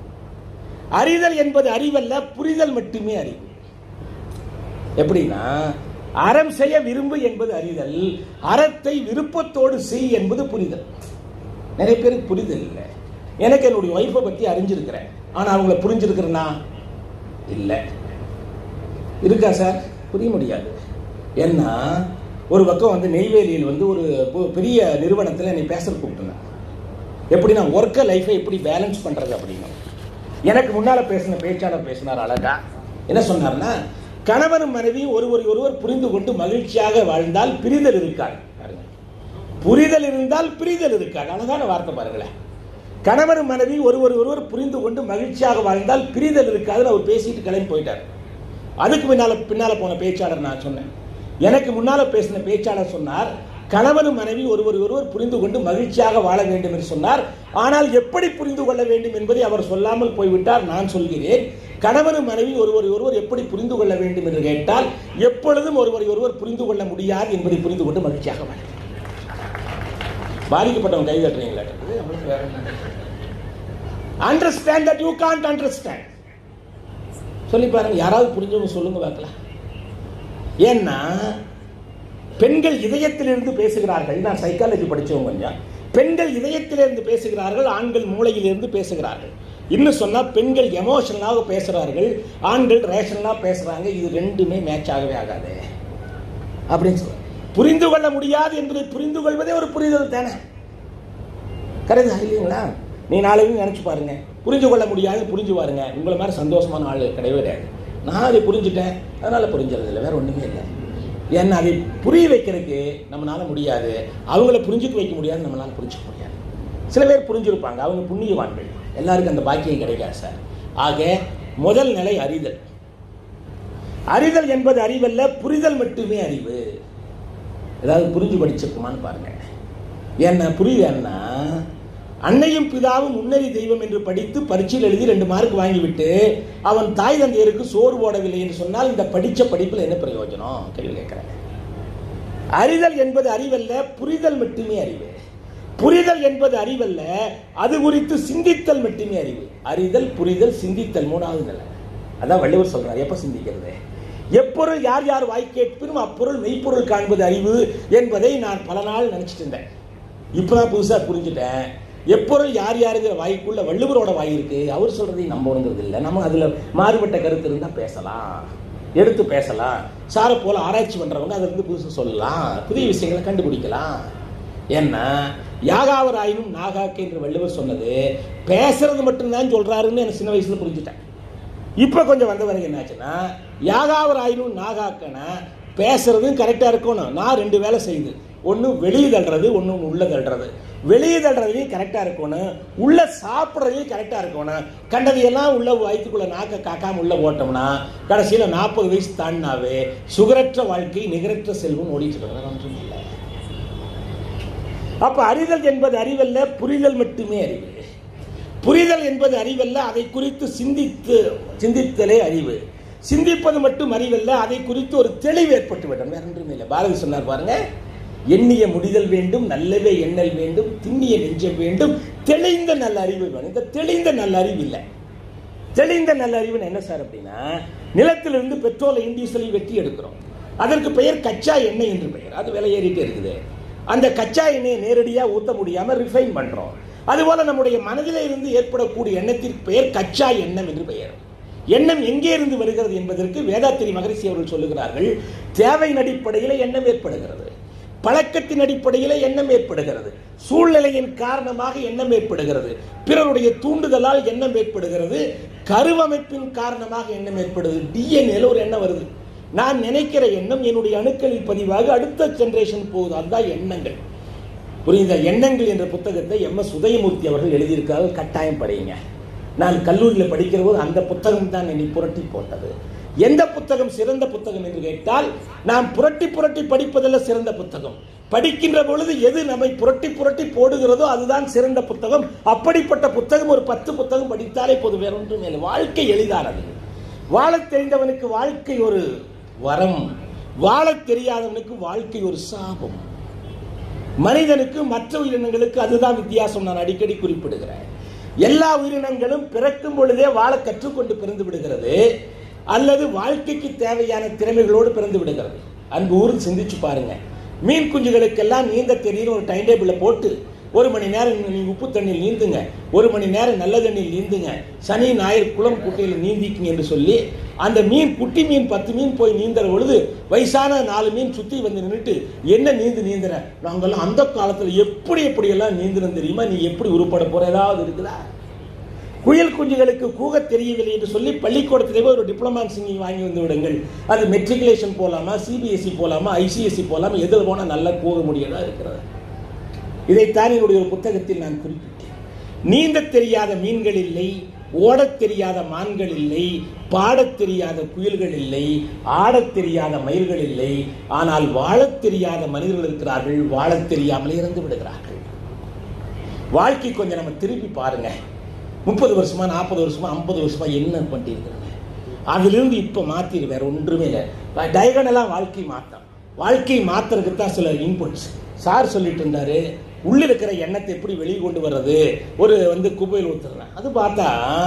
அறிதல் என்பது அறிவல்ல புரிதல் மட்டுமே அறிவு எப்படின்னா அறம் செய்ய விரும்பு என்பது அறிதல் அறத்தை விருப்பத்தோடு செய் என்பது புரிதல் நிறைய பேருக்கு புரிதல் இல்லை எனக்கு என்னுடைய ஒய்ஃபை பத்தி அறிஞ்சிருக்கிறேன் ஆனா அவங்கள புரிஞ்சிருக்கிறேன்னா இல்லை இருக்கா சார் புரிய முடியாது ஏன்னா ஒரு பக்கம் வந்து நெய்வேலியில் வந்து ஒரு பு- பெரிய நிறுவனத்தில் என்னை பேச கூப்பிட்டுருந்தேன் எப்படி நான் ஒர்க்க லைஃபை எப்படி பேலன்ஸ் பண்றது அப்படின்னு எனக்கு முன்னால பேசின பேச்சாளர் பேசினார் அழகா என்ன சொன்னார்னா கணவனும் மனைவி ஒருவர் ஒருவர் புரிந்து கொண்டு மகிழ்ச்சியாக வாழ்ந்தால் பிரிதல் இருக்காது பாருங்க. புரிதல் இருந்தால் பிரிதல் இருக்காது அழகான வார்த்தை பாருங்களேன் கணவனும் மனைவி ஒருவர் ஒருவர் புரிந்து கொண்டு மகிழ்ச்சியாக வாழ்ந்தால் பிரிதல் இருக்காதுன்னு அவர் பேசிட்டு கிளம்பி போயிட்டார் அதுக்கு பின்னால பின்னால போன பேச்சாளர் நான் சொன்னேன் எனக்கு முன்னால பேசின பேச்சாளர் சொன்னார் கணவனும் மனைவி ஒருவர் ஒருவர் புரிந்து கொண்டு மகிழ்ச்சியாக வாழ வேண்டும் என்று சொன்னார் ஆனால் எப்படி புரிந்து கொள்ள வேண்டும் என்பதை அவர் சொல்லாமல் போய்விட்டார் நான் சொல்கிறேன் கணவனும் மனைவி ஒருவர் ஒருவர் எப்படி புரிந்து கொள்ள வேண்டும் என்று கேட்டால் எப்பொழுதும் ஒருவரை ஒருவர் புரிந்து கொள்ள முடியாது என்பதை புரிந்து கொண்டு மகிழ்ச்சியாக வாழ வேண்டும். பாதிக்கப்பட்டவங்க கை தட்டுறீங்களா understand that you can't understand சொல்லி பாருங்க யாராவது புரிஞ்சவங்க சொல்லுங்க பார்க்கலாம் ஏன்னா பெண்கள் இதயத்திலிருந்து பேசுகிறார்கள் நான் சைக்காலஜி படிச்சவங்க கொஞ்சம் பெண்கள் இதயத்திலிருந்து பேசுகிறார்கள் ஆண்கள் மூளையிலிருந்து பேசுகிறார்கள் இன்னும் சொன்னா பெண்கள் எமோஷனலாக பேசுகிறார்கள் ஆண்கள் ரேஷனலாக பேசுறாங்க இது ரெண்டுமே மேட்ச் ஆகவே ஆகாது அப்படின்னு சொல்ல புரிந்து கொள்ள முடியாது என்பதை புரிந்து கொள்வதே ஒரு புரிதல் தானே கரெக்டா இல்லைங்களா நீ நாளைக்கு நினச்சி பாருங்க புரிஞ்சு கொள்ள முடியாது புரிஞ்சு பாருங்க உங்களை மாதிரி சந்தோஷமான ஆள் கிடையவே கிடையாது நான் அதை புரிஞ்சுட்டேன் அதனால புரிஞ்சது இல்லை வேற ஒன்றுமே இல்லை ஏன்னா அதை புரிய வைக்கிறதுக்கு நம்மளால முடியாது அவங்கள புரிஞ்சுக்க வைக்க முடியாது நம்மளால புரிஞ்சுக்க முடியாது சில பேர் புரிஞ்சிருப்பாங்க அவங்க புண்ணியவான்கள் எல்லாருக்கும் அந்த பாக்கியம் கிடைக்காது சார் ஆக முதல் நிலை அறிதல் அறிதல் என்பது அறிவல்ல புரிதல் மட்டுமே அறிவு ஏதாவது புரிஞ்சு படிச்சிருக்குமான்னு பாருங்க என்ன புரியுதுன்னா அன்னையும் பிதாவும் முன்னறி தெய்வம் என்று படித்து பரீட்சையில் எழுதி ரெண்டு மார்க் வாங்கிவிட்டு அவன் தாய் தந்தையருக்கு சோறு போடவில்லை என்று சொன்னால் இந்த படிச்ச படிப்பில் என்ன பிரயோஜனம் கேள்வி கேட்கிறேன் அறிதல் என்பது அறிவல்ல புரிதல் மட்டுமே அறிவு புரிதல் என்பது அறிவல்ல அது குறித்து சிந்தித்தல் மட்டுமே அறிவு அறிதல் புரிதல் சிந்தித்தல் மூணாவது நிலை அதான் வள்ளுவர் சொல்றார் எப்ப சிந்திக்கிறது எப்பொருள் யார் யார் வாய் கேட்பினும் அப்பொருள் மெய்ப்பொருள் காண்பது அறிவு என்பதை நான் பல நாள் நினைச்சிட்டு இருந்தேன் இப்பதான் புதுசா புரிஞ்சுட்டேன் எப்பொருள் யார் யாருங்கிற வாய்க்குள்ள வள்ளுவரோட வாய் இருக்கு அவர் சொல்றதை நம்பணுங்கிறது இல்லை நம்ம அதுல மாறுபட்ட கருத்து இருந்தா பேசலாம் எடுத்து பேசலாம் சாரை போல ஆராய்ச்சி பண்றவங்க அதுல இருந்து புதுசு சொல்லலாம் புதிய விஷயங்களை கண்டுபிடிக்கலாம் ஏன்னா யாகாவராயினும் நாகாக்கு என்று வள்ளுவர் சொன்னது பேசுறது மட்டும்தான் சொல்றாருன்னு எனக்கு சின்ன வயசுல புரிஞ்சுட்டேன் இப்ப கொஞ்சம் வந்த வரைக்கும் என்னாச்சுன்னா யாகாவராயினும் நாகாக்கனா பேசுறதும் கரெக்டா இருக்கணும் நான் ரெண்டு வேலை செய்யுது ஒன்று வெளியே தள்ளுறது ஒன்று உள்ள தள்ளுறது வெளியே தள்ளுறதுலையும் கரெக்டாக இருக்கணும் உள்ள சாப்பிட்றதுலையும் கரெக்டாக இருக்கணும் கண்டதையெல்லாம் உள்ள வயிற்றுக்குள்ள நாக்க காக்காம உள்ள போட்டோம்னா கடைசியில் நாற்பது வயசு தாண்டினாவே சுகரற்ற வாழ்க்கை நிகரற்ற செல்வம் ஓடிட்டு இருக்கிறது ஒன்றும் இல்லை அப்ப அறிதல் என்பது அறிவல்ல புரிதல் மட்டுமே அறிவு புரிதல் என்பது அறிவல்ல அதை குறித்து சிந்தித்து சிந்தித்தலே அறிவு சிந்திப்பது மட்டும் அறிவல்ல அதை குறித்து ஒரு தெளிவு ஏற்பட்டு விடும் வேற ஒன்றும் இல்லை பாரதி சொன்னார் பாருங்க எண்ணிய முடிதல் வேண்டும் நல்லவே எண்ணல் வேண்டும் திண்ணிய நெஞ்சம் வேண்டும் தெளிந்த நல்ல அறிவு வேணும் இந்த தெளிந்த நல்ல அறிவு இல்லை தெளிந்த நல்ல அறிவுன்னு என்ன சார் அப்படின்னா நிலத்திலிருந்து பெட்ரோலை டீசலை வெட்டி எடுக்கிறோம் அதற்கு பெயர் கச்சா எண்ணெய் என்று பெயர் அது விலை ஏறிட்டே இருக்குது அந்த கச்சா எண்ணெயை நேரடியாக ஊற்ற முடியாம ரிஃபைன் பண்றோம் அதுபோல நம்முடைய மனதிலே இருந்து ஏற்படக்கூடிய எண்ணத்திற்கு பெயர் கச்சா எண்ணம் என்று பெயர் எண்ணம் எங்கே இருந்து வருகிறது என்பதற்கு வேதாத்திரி மகரிஷி அவர்கள் சொல்லுகிறார்கள் தேவையின் அடிப்படையில் எண்ணம் ஏற்படுகிறது பழக்கத்தின் அடிப்படையில் எண்ணம் ஏற்படுகிறது சூழ்நிலையின் காரணமாக எண்ணம் ஏற்படுகிறது பிறருடைய தூண்டுதலால் எண்ணம் ஏற்படுகிறது கருவமைப்பின் காரணமாக எண்ணம் ஏற்படுது டிஎன்ஏல ஒரு எண்ணம் வருது நான் நினைக்கிற எண்ணம் என்னுடைய அணுக்களில் பதிவாக அடுத்த ஜெனரேஷன் போகுது அதுதான் எண்ணங்கள் புரியுதா எண்ணங்கள் என்ற புத்தகத்தை எம் எஸ் உதயமூர்த்தி அவர்கள் எழுதியிருக்கார்கள் கட்டாயம் படியுங்க நான் கல்லூரியில் படிக்கிற போது அந்த புத்தகம் தான் என்னை புரட்டி போட்டது எந்த புத்தகம் சிறந்த புத்தகம் என்று கேட்டால் நாம் புரட்டி புரட்டி படிப்பதல்ல சிறந்த புத்தகம் படிக்கின்ற பொழுது எது நம்மை புரட்டி புரட்டி போடுகிறதோ அதுதான் சிறந்த புத்தகம் அப்படிப்பட்ட புத்தகம் ஒரு பத்து புத்தகம் படித்தாலே போது வேற ஒன்றும் இல்லை வாழ்க்கை எளிதானது வாழத் தெரிந்தவனுக்கு வாழ்க்கை ஒரு வரம் வாழத் தெரியாதவனுக்கு வாழ்க்கை ஒரு சாபம் மனிதனுக்கு மற்ற உயிரினங்களுக்கு அதுதான் வித்தியாசம் நான் அடிக்கடி குறிப்பிடுகிறேன் எல்லா உயிரினங்களும் பிறக்கும் பொழுதே வாழ கற்றுக்கொண்டு பிறந்து விடுகிறது அல்லது வாழ்க்கைக்கு தேவையான திறமைகளோடு பிறந்து விடுகிறது அன்பு ஊர் சிந்திச்சு பாருங்க மீன் குஞ்சுகளுக்கெல்லாம் நீந்த தெரியும் ஒரு டைம் டேபிள போட்டு ஒரு மணி நேரம் நீங்க உப்பு தண்ணியில் நீந்துங்க ஒரு மணி நேரம் நல்ல தண்ணியில் நீந்துங்க சனி ஞாயிறு குளம் குட்டையில் நீந்திக்குங்க என்று சொல்லி அந்த மீன் குட்டி மீன் பத்து மீன் போய் நீந்துற பொழுது வயசான நாலு மீன் சுத்தி வந்து நின்றுட்டு என்ன நீந்து நீந்துற நாங்கெல்லாம் அந்த காலத்துல எப்படி எப்படி எல்லாம் நீந்துறோம் தெரியுமா நீ எப்படி உருப்பட போற ஏதாவது இருக்குதா குயில் குஞ்சுகளுக்கு கூக தெரியவில்லை என்று சொல்லி பள்ளிக்கூடத்திலே ஒரு டிப்ளமா சிங்கிங் வாங்கி வந்து விடுங்கள் அது மெட்ரிகுலேஷன் போலாமா சிபிஎஸ்இ போலாமா ஐசிஎஸ்சி போலாமா எதில் போனால் நல்லா கூக முடியதா இருக்கிறது இதைத்தான் என்னுடைய ஒரு புத்தகத்தில் நான் குறிப்பிட்டேன் நீந்த தெரியாத மீன்கள் இல்லை ஓடத் தெரியாத மான்கள் இல்லை பாடத் தெரியாத குயில்கள் இல்லை ஆடத் தெரியாத மயில்கள் இல்லை ஆனால் வாழத் தெரியாத மனிதர்கள் இருக்கிறார்கள் வாழத் தெரியாமலே இறந்து விடுகிறார்கள் வாழ்க்கை கொஞ்சம் நம்ம திருப்பி பாருங்க முப்பது வருஷமா நாற்பது வருஷமா ஐம்பது வருஷமா என்ன பண்ணியிருக்கிறாங்க அதிலிருந்து இப்போ மாற்றி வேற ஒன்றுமே இல்லை டயகனலாக வாழ்க்கை மாற்றம் வாழ்க்கை மாத்துறதுக்கு தான் சில இன்புட்ஸ் சார் சொல்லிட்டு இருந்தாரு உள்ள இருக்கிற எண்ணத்தை எப்படி வெளியே கொண்டு வர்றது ஒரு வந்து குப்பையில் ஊத்துறேன் அது பார்த்தா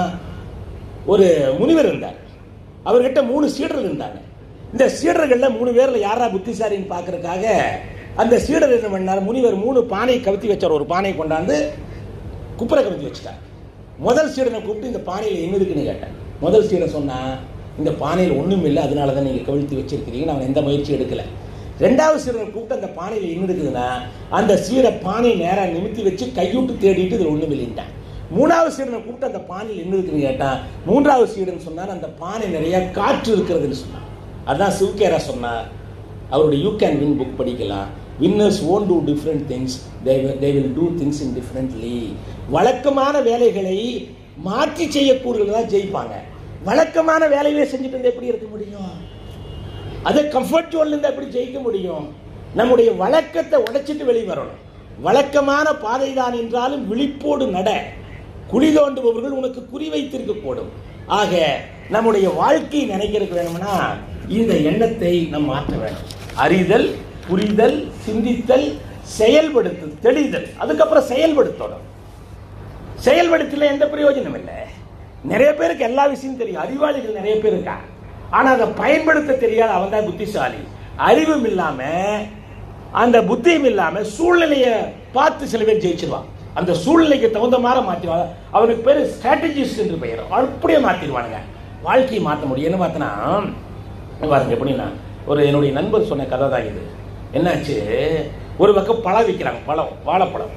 ஒரு முனிவர் இருந்தார் அவர்கிட்ட மூணு சீடர்கள் இருந்தாங்க இந்த சீடர்கள்ல மூணு பேர்ல யாரா புத்திசாலின்னு பார்க்கறதுக்காக அந்த சீடர் என்ன பண்ணார் முனிவர் மூணு பானை கவுத்தி வச்சார் ஒரு பானை கொண்டாந்து குப்பரை கவுத்தி வச்சுட்டார் முதல் சீடனை கூப்பிட்டு இந்த பானையில் என்ன இருக்குன்னு கேட்டேன் முதல் சீடன் சொன்னா இந்த பானையில் ஒன்றும் இல்லை அதனால தான் நீங்கள் கவிழ்த்து வச்சிருக்கிறீங்க நான் எந்த முயற்சி எடுக்கல ரெண்டாவது சீடனை கூப்பிட்டு அந்த பானையில் என்ன இருக்குதுன்னா அந்த சீடை பானை நேரா நிமித்தி வச்சு கையூட்டு தேடிட்டு இதில் ஒன்றும் இல்லைன்ட்டான் மூணாவது சீடனை கூப்பிட்டு அந்த பானையில் என்ன இருக்குன்னு கேட்டான் மூன்றாவது சீடன் சொன்னார் அந்த பானை நிறைய காற்று இருக்கிறதுன்னு சொன்னான் அதான் சிவகேரா சொன்னார் அவருடைய யூ கேன் வின் புக் படிக்கலாம் winners own do different things they they will do things in differently வழக்கமான வேலைகளை மாற்றி செய்யக்கூடியவர்கள் தான் ஜெயிப்பாங்க வழக்கமான வேலையை செஞ்சுட்டு இருந்தா எப்படி இருக்க முடியும் அதை கம்ஃபர்ட் ஜோன்ல இருந்து எப்படி ஜெயிக்க முடியும் நம்முடைய வழக்கத்தை உடைச்சிட்டு வெளியே வரணும் வழக்கமான பாதை தான் என்றாலும் விழிப்போடு நட குழி தோண்டுபவர்கள் உனக்கு குறி வைத்திருக்க கூடும் ஆக நம்முடைய வாழ்க்கை நினைக்கிறதுக்கு வேணும்னா இந்த எண்ணத்தை நாம் மாற்ற வேண்டும் அறிதல் புரிதல் சிந்தித்தல் செயல்படுத்து தெளிதல் அதுக்கப்புறம் செயல்படுத்தணும் செயல்படுத்தல எந்த பிரயோஜனம் இல்லை நிறைய பேருக்கு எல்லா விஷயம் தெரியும் அறிவாளிகள் நிறைய பேர் இருக்கா ஆனா அதை பயன்படுத்த தெரியாத அவன் தான் புத்திசாலி அறிவும் இல்லாம அந்த புத்தியும் இல்லாம சூழ்நிலையை பார்த்து சில பேர் ஜெயிச்சிருவான் அந்த சூழ்நிலைக்கு தகுந்த மாதிரி மாற்றிடுவாங்க அவனுக்கு பேர் ஸ்ட்ராட்டஜிஸ்ட் என்று பெயர் அப்படியே மாற்றிடுவானுங்க வாழ்க்கையை மாற்ற முடியும் என்ன பார்த்தனா பாருங்க எப்படின்னா ஒரு என்னுடைய நண்பர் சொன்ன கதை தான் இது என்னாச்சு ஒரு பக்கம் பழம் விற்கிறாங்க பழம் வாழைப்பழம்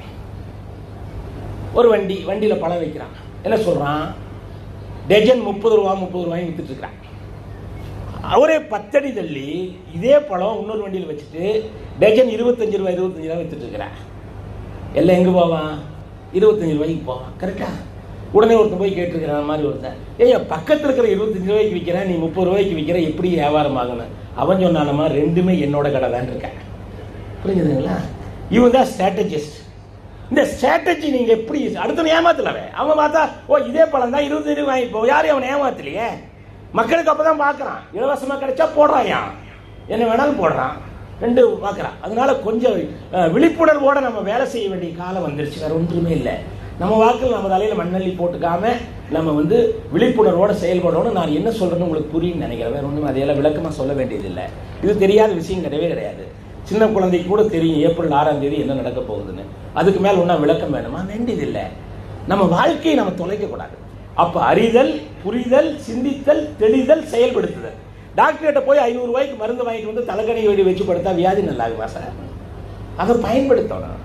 ஒரு வண்டி வண்டியில் பழம் வைக்கிறான் என்ன சொல்கிறான் டஜன் முப்பது ரூபா முப்பது ரூபாய் வித்துட்டு இருக்கிறான் அவரே பத்தடி தள்ளி இதே பழம் இன்னொரு வண்டியில் வச்சுட்டு டஜன் இருபத்தஞ்சு ரூபாய் இருபத்தஞ்சு ரூபாய் வித்துட்டு இருக்கிறான் எல்லாம் எங்கே போவான் இருபத்தஞ்சு ரூபாய்க்கு போவான் கரெக்டா உடனே ஒருத்தன் போய் கேட்டிருக்கிறான் அந்த மாதிரி ஒருத்தன் ஏய் பக்கத்தில் இருக்கிற இருபத்தஞ்சு ரூபாய்க்கு விற்கிறேன் நீ முப்பது ரூபாய்க்கு விற்கிற எப்படி வியாபாரம் ஆகணும் அவன் சொன்னானமா ரெண்டுமே என்னோட கடை தான் இருக்கேன் புரிஞ்சுதுங்களா இவன் தான் ஸ்ட்ராட்டஜிஸ்ட் இந்த ஸ்ட்ராட்டஜி நீங்க எப்படி அடுத்த ஏமாத்தலவே அவன் பார்த்தா ஓ இதே பழம் தான் இருபது ரூபாய் வாங்கிப்போ யாரையும் அவன் ஏமாத்தலையே மக்களுக்கு அப்பதான் பார்க்கறான் இலவசமா கிடைச்சா போடுறான் என்ன வேணாலும் போடுறான் ரெண்டு பார்க்கறான் அதனால கொஞ்சம் அஹ், விழிப்புணர்வோட நம்ம வேலை செய்ய வேண்டிய காலம் வந்துருச்சு வேற ஒன்றுமே இல்லை நம்ம வாக்கில் நம்ம தலையில மண்ணள்ளி போட்டுக்காம நம்ம வந்து விழிப்புணர்வோட செயல்படணும் நான் என்ன சொல்றேன்னு உங்களுக்கு புரியும்னு நினைக்கிறேன் வேற ஒன்றும் அதையெல்லாம் விளக்கமா சொல்ல வேண்டியதில்லை இது தெரியாத விஷயம் கிடையவே கிடையாது சின்ன குழந்தைக்கு கூட தெரியும் ஏப்ரல் ஆறாம் தேதி என்ன நடக்க போகுதுன்னு அதுக்கு மேல ஒன்றா விளக்கம் வேணுமா வேண்டியதில்லை நம்ம வாழ்க்கையை நம்ம தொலைக்க கூடாது அப்ப அறிதல் புரிதல் சிந்தித்தல் தெளிதல் செயல்படுத்துதல் டாக்டர்கிட்ட போய் ஐநூறு ரூபாய்க்கு மருந்து வாங்கிட்டு வந்து தலைக்கணி வெடி வச்சு படுத்தா வியாதி நல்லாகுமா சார் அதை பயன்படுத்தணும்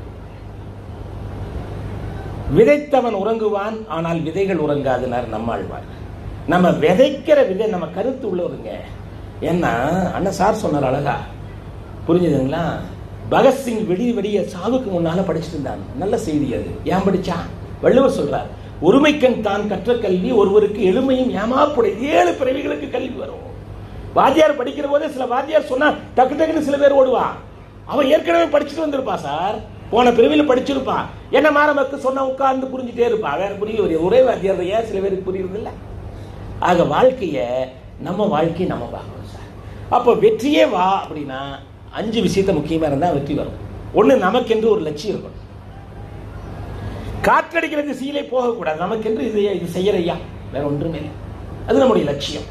விதைத்தவன் உறங்குவான் ஆனால் விதைகள் உறங்காதுனார் நம்மாழ்வார் நம்ம விதைக்கிற விதை நம்ம கருத்து உள்ளவருங்க ஏன்னா அண்ணன் சார் சொன்னார் அழகா புரிஞ்சுதுங்களா பகத்சிங் வெடி வெடிய சாவுக்கு முன்னால படிச்சுட்டு இருந்தான் நல்ல செய்தி அது ஏன் படிச்சான் வள்ளுவர் சொல்றார் ஒருமைக்கண் தான் கற்ற கல்வி ஒருவருக்கு எளிமையும் ஏமாப்புடைய ஏழு பிறவிகளுக்கு கல்வி வரும் வாத்தியார் படிக்கிற போதே சில வாத்தியார் சொன்னா டக்கு டக்குன்னு சில பேர் ஓடுவான் அவன் ஏற்கனவே படிச்சுட்டு வந்திருப்பான் சார் போன பிரிவில் படிச்சிருப்பான் என்ன மாறமக்கு சொன்ன உட்கார்ந்து புரிஞ்சுட்டே இருப்பான் வேற புரிய ஒரு ஒரே வாத்தியார் தான் ஏன் சில பேருக்கு புரியுறது இல்ல ஆக வாழ்க்கைய நம்ம வாழ்க்கையை நம்ம பார்க்கணும் சார் அப்போ வெற்றியே வா அப்படின்னா அஞ்சு விஷயத்த முக்கியமா இருந்தா வெற்றி வரும் ஒண்ணு நமக்கென்று ஒரு லட்சியம் இருக்கணும் காற்றடிக்கிற திசையிலே போகக்கூடாது நமக்கென்று இது இது செய்யறையா வேற ஒன்றுமே இல்லை அது நம்முடைய லட்சியம்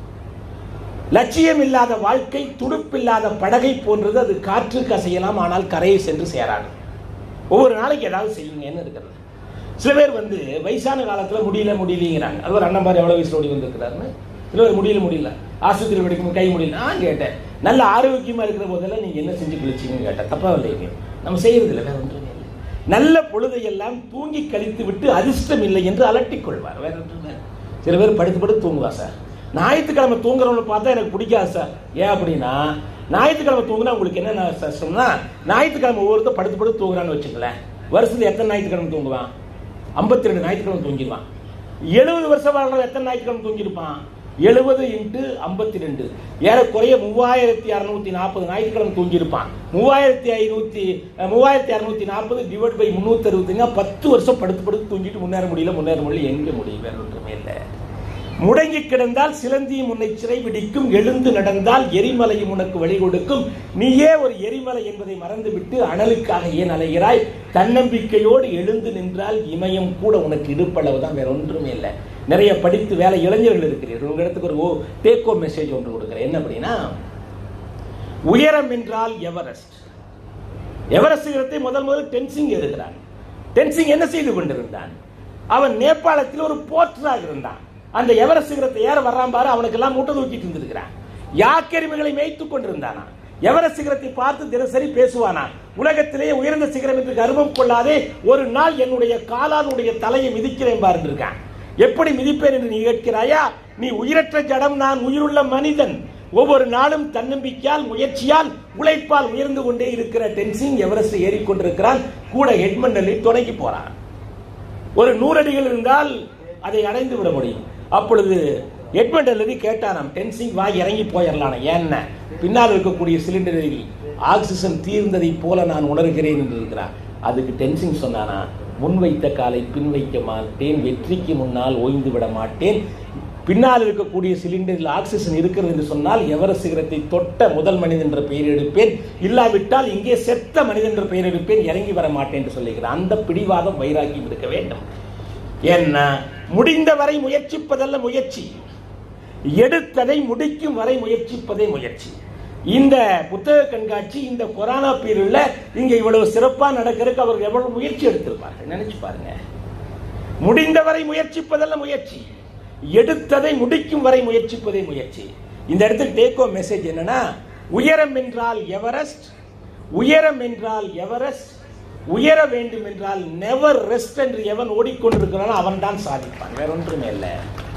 லட்சியம் இல்லாத வாழ்க்கை துடுப்பில்லாத படகை போன்றது அது காற்றுக்கு அசையலாம் ஆனால் கரையை சென்று சேராது ஒவ்வொரு நாளைக்கு ஏதாவது செய்யுங்கன்னு இருக்கிறது சில பேர் வந்து வயசான காலத்துல முடியல முடியலங்கிறாங்க அது ஒரு அண்ணன் மாதிரி எவ்வளவு வயசுல ஓடி வந்திருக்கிறாருன்னு சில பேர் முடியல முடியல ஆஸ்பத்திரியில் படிக்கும் கை முடியல நான் கேட்டேன் நல்ல ஆரோக்கியமா இருக்கிற போதெல்லாம் நீங்க என்ன செஞ்சு கழிச்சீங்கன்னு கேட்டேன் தப்பா இல்லைங்க நம்ம செய்யறது இல்லை வேற ஒன்றுமே இல்லை நல்ல பொழுதையெல்லாம் தூங்கி கழித்து விட்டு அதிர்ஷ்டம் இல்லை என்று அலட்டிக் கொள்வார் வேற ஒன்றுமே இல்லை. சில பேர் படுத்து படுத்து தூங்குவா சார் ஞாயிற்றுக்கிழமை தூங்குறவனை பார்த்தா எனக்கு பிடிக்காது சார் ஏன் அப்படின்னா ஞாயிற்றுக்கிழமை தூங்குனா உங்களுக்கு என்ன கஷ்டம்னா ஞாயிற்றுக்கிழமை ஒவ்வொருத்தர் படுத்து படுத்து தூங்குறான்னு வச்சுங்களேன் வருஷத்துல எத்தனை ஞாயிற்றுக்கிழமை தூங்குவான் ஐம்பத்தி ரெண்டு ஞாயிற்றுக்கிழமை தூங்கிடுவான் எழுபது வருஷம் வாழ்றவன் எத்தனை ஞாயிற்றுக்கிழமை தூங்கியிருப்பான் எழுபது இன்ட்டு ஐம்பத்தி ரெண்டு ஏறக்குறைய மூவாயிரத்தி அறுநூத்தி நாற்பது ஞாயிற்றுக்கிழமை தூங்கியிருப்பான் மூவாயிரத்தி ஐநூத்தி அஹ், மூவாயிரத்தி அறுநூத்தி நாற்பது டிவைட் பை முந்நூத்தி அறுபத்தஞ்சா பத்து வருஷம் படுத்து படுத்து தூங்கிட்டு முன்னேற முடியல முன்னேற முடியல எங்க முடியும் வேற ஒன்றுமே இல்லை முடங்கி கிடந்தால் சிலந்தியும் உன்னை சிறை பிடிக்கும் எழுந்து நடந்தால் எரிமலையும் உனக்கு வழி கொடுக்கும் நீயே ஒரு எரிமலை என்பதை மறந்துவிட்டு அனலுக்காக ஏன் அலைகிறாய் தன்னம்பிக்கையோடு எழுந்து நின்றால் இமயம் கூட உனக்கு இடுப்பளவு தான் வேற ஒன்றுமே இல்லை நிறைய படித்து வேலை இளைஞர்கள் இருக்கிறீர்கள் உங்க இடத்துக்கு ஒரு டேக் ஹோம் மெசேஜ் ஒன்று கொடுக்குறேன் என்ன அப்படின்னா உயரம் என்றால் எவரெஸ்ட் எவரெஸ்ட் சிகரத்தை முதல் முதல் டென்சிங் எழுதுகிறான் டென்சிங் என்ன செய்து கொண்டிருந்தான் அவன் நேபாளத்தில் ஒரு போர்ட்டராக இருந்தான் அந்த எவரெஸ்ட் சிகரத்தை ஏற வர்றான் பாரு அவனுக்கு எல்லாம் மூட்டை தூக்கிட்டு இருந்திருக்கிறான் யாக்கெருமைகளை மேய்த்துக் கொண்டிருந்தானா எவரெஸ்ட் சிகரத்தை பார்த்து தினசரி பேசுவானா உலகத்திலேயே உயர்ந்த சிகரம் என்று கர்வம் கொள்ளாதே ஒரு நாள் என்னுடைய காலானுடைய தலையை மிதிக்கிறேன் பாருன்னு இருக்கான் எப்படி மிதிப்பேன் என்று நீ கேட்கிறாயா நீ உயிரற்ற ஜடம் நான் உயிருள்ள மனிதன் ஒவ்வொரு நாளும் தன்னம்பிக்கையால் முயற்சியால் உழைப்பால் உயர்ந்து கொண்டே இருக்கிற டென்சிங் எவரெஸ்ட் ஏறிக்கொண்டிருக்கிறான் கூட ஹெட்மண்டலி தொடங்கி போறான் ஒரு நூறடிகள் இருந்தால் அதை அடைந்து விட முடியும் அப்பொழுது எட்மண்டலரி கேட்டாராம் டென்சிங் வா இறங்கி போயிடலாம் ஏன்னா பின்னால் இருக்கக்கூடிய சிலிண்டரில் ஆக்சிஜன் தீர்ந்ததை போல நான் உணர்கிறேன் என்று இருக்கிறார் அதுக்கு டென்சிங் சொன்னானா முன் வைத்த காலை பின் வைக்க மாட்டேன் வெற்றிக்கு முன்னால் ஓய்ந்து விட மாட்டேன் பின்னால் இருக்கக்கூடிய சிலிண்டரில் ஆக்சிஜன் இருக்கிறது என்று சொன்னால் எவரெஸ்ட் சிகரத்தை தொட்ட முதல் மனிதன் என்ற பெயர் எடுப்பேன் இல்லாவிட்டால் இங்கே செத்த மனிதன் என்ற பெயர் எடுப்பேன் இறங்கி வர மாட்டேன் என்று சொல்லுகிறார் அந்த பிடிவாதம் வைராக்கியம் இருக்க வேண்டும் என்ன முடிந்தவரை முயற்சிப்பதல்ல முயற்சி எடுத்ததை முடிக்கும் வரை முயற்சிப்பதே முயற்சி இந்த புத்தக கண்காட்சி இந்த கொரோனா பீரியட்ல இங்க இவ்வளவு சிறப்பா நடக்கிறதுக்கு அவர்கள் எவ்வளவு முயற்சி எடுத்திருப்பார்கள் நினைச்சு பாருங்க முடிந்தவரை முயற்சிப்பதல்ல முயற்சி எடுத்ததை முடிக்கும் வரை முயற்சிப்பதே முயற்சி இந்த இடத்துக்கு டேக்கோ மெசேஜ் என்னன்னா உயரம் என்றால் எவரெஸ்ட் உயரம் என்றால் எவரெஸ்ட் உயர வேண்டும் என்றால் நெவர் ரெஸ்ட் என்று எவன் ஓடிக்கொண்டிருக்கிறானோ அவன் தான் சாதிப்பான் வேற ஒன்றுமே இல்லை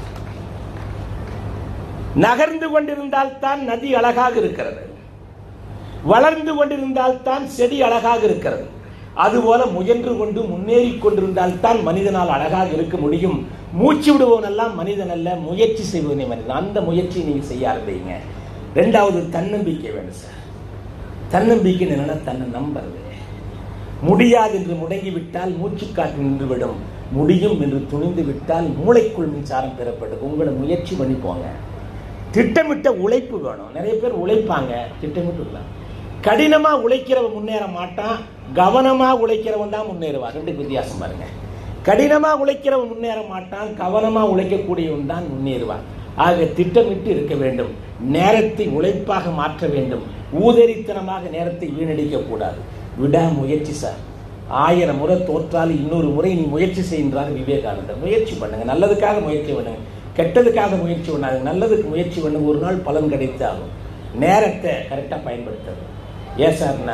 நகர்ந்து கொண்டிருந்தால் தான் நதி அழகாக இருக்கிறது வளர்ந்து கொண்டிருந்தால் தான் செடி அழகாக இருக்கிறது அதுபோல முயன்று கொண்டு முன்னேறி கொண்டிருந்தால் தான் மனிதனால் அழகாக இருக்க முடியும் மூச்சு விடுபவன் எல்லாம் மனிதன் அல்ல முயற்சி செய்வதே மனிதன் அந்த முயற்சியை நீங்க செய்ய ஆரம்பிங்க ரெண்டாவது தன்னம்பிக்கை வேணும் சார் தன்னம்பிக்கை என்னன்னா தன்னை நம்புறது முடியாது என்று முடங்கி விட்டால் மூச்சு காற்று நின்றுவிடும் முடியும் என்று துணிந்து விட்டால் மூளைக்குள் மின்சாரம் பெறப்படும் உங்களை முயற்சி பண்ணி போங்க திட்டமிட்ட உழைப்பு வேணும் நிறைய பேர் உழைப்பாங்க திட்டமிட்டு கடினமா உழைக்கிறவன் முன்னேற மாட்டான் கவனமா உழைக்கிறவன் தான் முன்னேறுவான் ரெண்டு வித்தியாசம் பாருங்க கடினமா உழைக்கிறவன் முன்னேற மாட்டான் கவனமா உழைக்கக்கூடியவன் தான் முன்னேறுவான் ஆக திட்டமிட்டு இருக்க வேண்டும் நேரத்தை உழைப்பாக மாற்ற வேண்டும் ஊதரித்தனமாக நேரத்தை வீணடிக்க கூடாது விடாமுயற்சி சார் ஆயிரம் முறை தோற்றால் இன்னொரு முறை நீ முயற்சி செய்கின்றார் விவேகானந்தர் முயற்சி பண்ணுங்க நல்லதுக்காக முயற்சி பண்ணுங்க கெட்டதுக்காக முயற்சி பண்ணாது நல்லதுக்கு முயற்சி பண்ணுங்க ஒரு நாள் பலன் கிடைத்தாலும் நேரத்தை கரெக்டாக பயன்படுத்துறது ஏன் சார்னா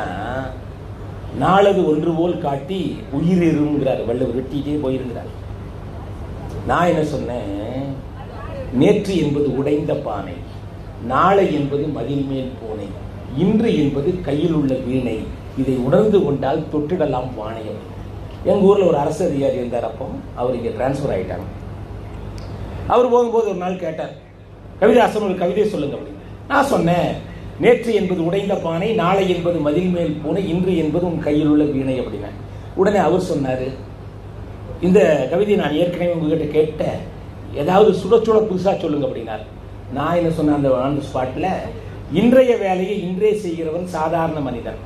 நாளது ஒன்று போல் காட்டி உயிர் இருங்கிறார் வள்ளுவர் வெட்டிட்டே போயிருங்கிறார் நான் என்ன சொன்னேன் நேற்று என்பது உடைந்த பானை நாளை என்பது மதில் மேல் பூனை இன்று என்பது கையில் உள்ள வீணை இதை உணர்ந்து கொண்டால் தொட்டிடலாம் வாணையம் எங்கள் ஊரில் ஒரு அரசு அதிகாரி இருந்தார் அப்போ அவர் இங்கே டிரான்ஸ்ஃபர் ஆகிட்டாங்க அவர் போகும்போது ஒரு நாள் கேட்டார் கவிதாசன் ஒரு கவிதை சொல்லுங்க அப்படின்னு நான் சொன்னேன் நேற்று என்பது உடைந்த பானை நாளை என்பது மதில் மேல் பூனை இன்று என்பது உன் கையில் உள்ள வீணை அப்படின்னா உடனே அவர் சொன்னார் இந்த கவிதையை நான் ஏற்கனவே உங்ககிட்ட கேட்டேன் ஏதாவது சுட சுட புதுசாக சொல்லுங்க அப்படின்னார் நான் என்ன சொன்னேன் அந்த ஆன் ஸ்பாட்டில் இன்றைய வேலையை இன்றே செய்கிறவன் சாதாரண மனிதன்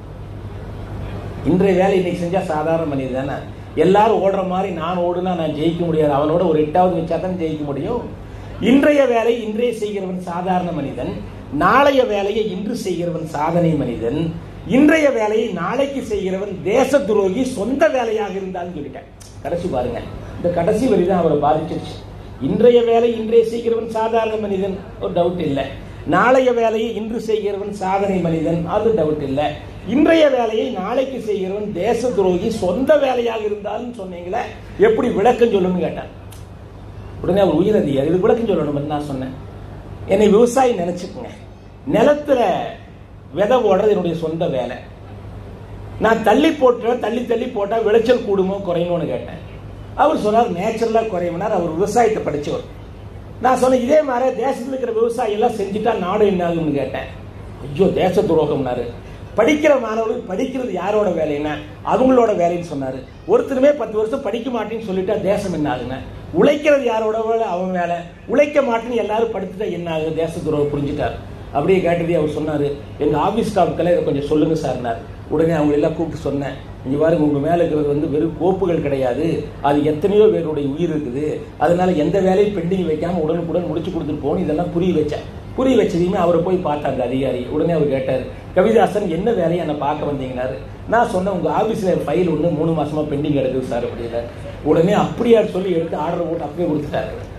இன்றைய வேலை இன்னைக்கு செஞ்சா சாதாரண மனிதன் தானே எல்லாரும் ஓடுற மாதிரி நான் ஓடுனா நான் ஜெயிக்க முடியாது அவனோட ஒரு எட்டாவது வச்சா தான் ஜெயிக்க முடியும் இன்றைய வேலை இன்றே செய்கிறவன் சாதாரண மனிதன் நாளைய வேலையை இன்று செய்கிறவன் சாதனை மனிதன் இன்றைய வேலையை நாளைக்கு செய்கிறவன் தேச துரோகி சொந்த வேலையாக இருந்தாலும் சொல்லிட்டேன் கடைசி பாருங்க இந்த கடைசி வரி தான் அவரை பாதிச்சிருச்சு இன்றைய வேலை இன்றே செய்கிறவன் சாதாரண மனிதன் ஒரு டவுட் இல்லை நாளைய வேலையை இன்று செய்கிறவன் சாதனை மனிதன் அது டவுட் இல்லை இன்றைய வேலையை நாளைக்கு செய்கிறவன் தேச துரோகி சொந்த வேலையாக இருந்தாலும் சொன்னீங்களே எப்படி விளக்கம் சொல்லணும்னு கேட்டான் உடனே அவர் உயிரதிகாரி இது விளக்கம் சொல்லணும் நான் சொன்னேன் என்னை விவசாயி நினைச்சுக்குங்க நிலத்துல விதை ஓடுறது என்னுடைய சொந்த வேலை நான் தள்ளி போட்ட தள்ளி தள்ளி போட்டா விளைச்சல் கூடுமோ குறையுமோன்னு கேட்டேன் அவர் சொன்னார் நேச்சுரலா குறையும்னார் அவர் விவசாயத்தை படிச்சவர் நான் சொன்னேன் இதே மாதிரி தேசத்தில் இருக்கிற விவசாயி எல்லாம் செஞ்சுட்டா நாடு என்ன ஆகும்னு கேட்டேன் ஐயோ தேச துரோகம்னாரு படிக்கிற மாணவர்கள் படிக்கிறது யாரோட வேலைன்னா அவங்களோட வேலைன்னு சொன்னாரு ஒருத்தருமே பத்து வருஷம் படிக்க மாட்டேன்னு சொல்லிட்டா தேசம் என்ன ஆகுங்க உழைக்கிறது யாரோட வேலை அவன் வேலை உழைக்க மாட்டேன்னு எல்லாரும் படிச்சுட்டா என்ன ஆகுது தேச துரோகம் புரிஞ்சுட்டார் அப்படியே கேட்டதே அவர் சொன்னாரு எங்க ஆபீஸ் ஸ்டாஃப்க்கெல்லாம் இதை கொஞ்சம் சொல்லுங்க சார்னார் உடனே அவங்க எல்லாம் கூப்பிட்டு சொன்னேன் இங்க பாருங்க உங்க மேல இருக்கிறது வந்து வெறும் கோப்புகள் கிடையாது அது எத்தனையோ பேருடைய உயிர் இருக்குது அதனால எந்த வேலையும் பெண்டிங் வைக்காம உடனுக்குடன் முடிச்சு கொடுத்துட்டு போகணும் இதெல்லாம் புரிய வச்சேன் புரிய வச்சதையுமே அவரை போய் பார்த்தாங்க அதிகாரி உடனே அவர் கேட்டார் கவிதாசன் என்ன வேலையை என்னை பார்க்க வந்தீங்கன்னாரு நான் சொன்னேன் உங்க ஆபீஸ்ல ஃபைல் ஒன்று மூணு மாசமா பெண்டிங் கிடக்குது சார் அப்படின்னு உடனே அப்படியா சொல்லி எடுத்து ஆர்டர் போட்டு அப்படியே கொடுத்துட்டாரு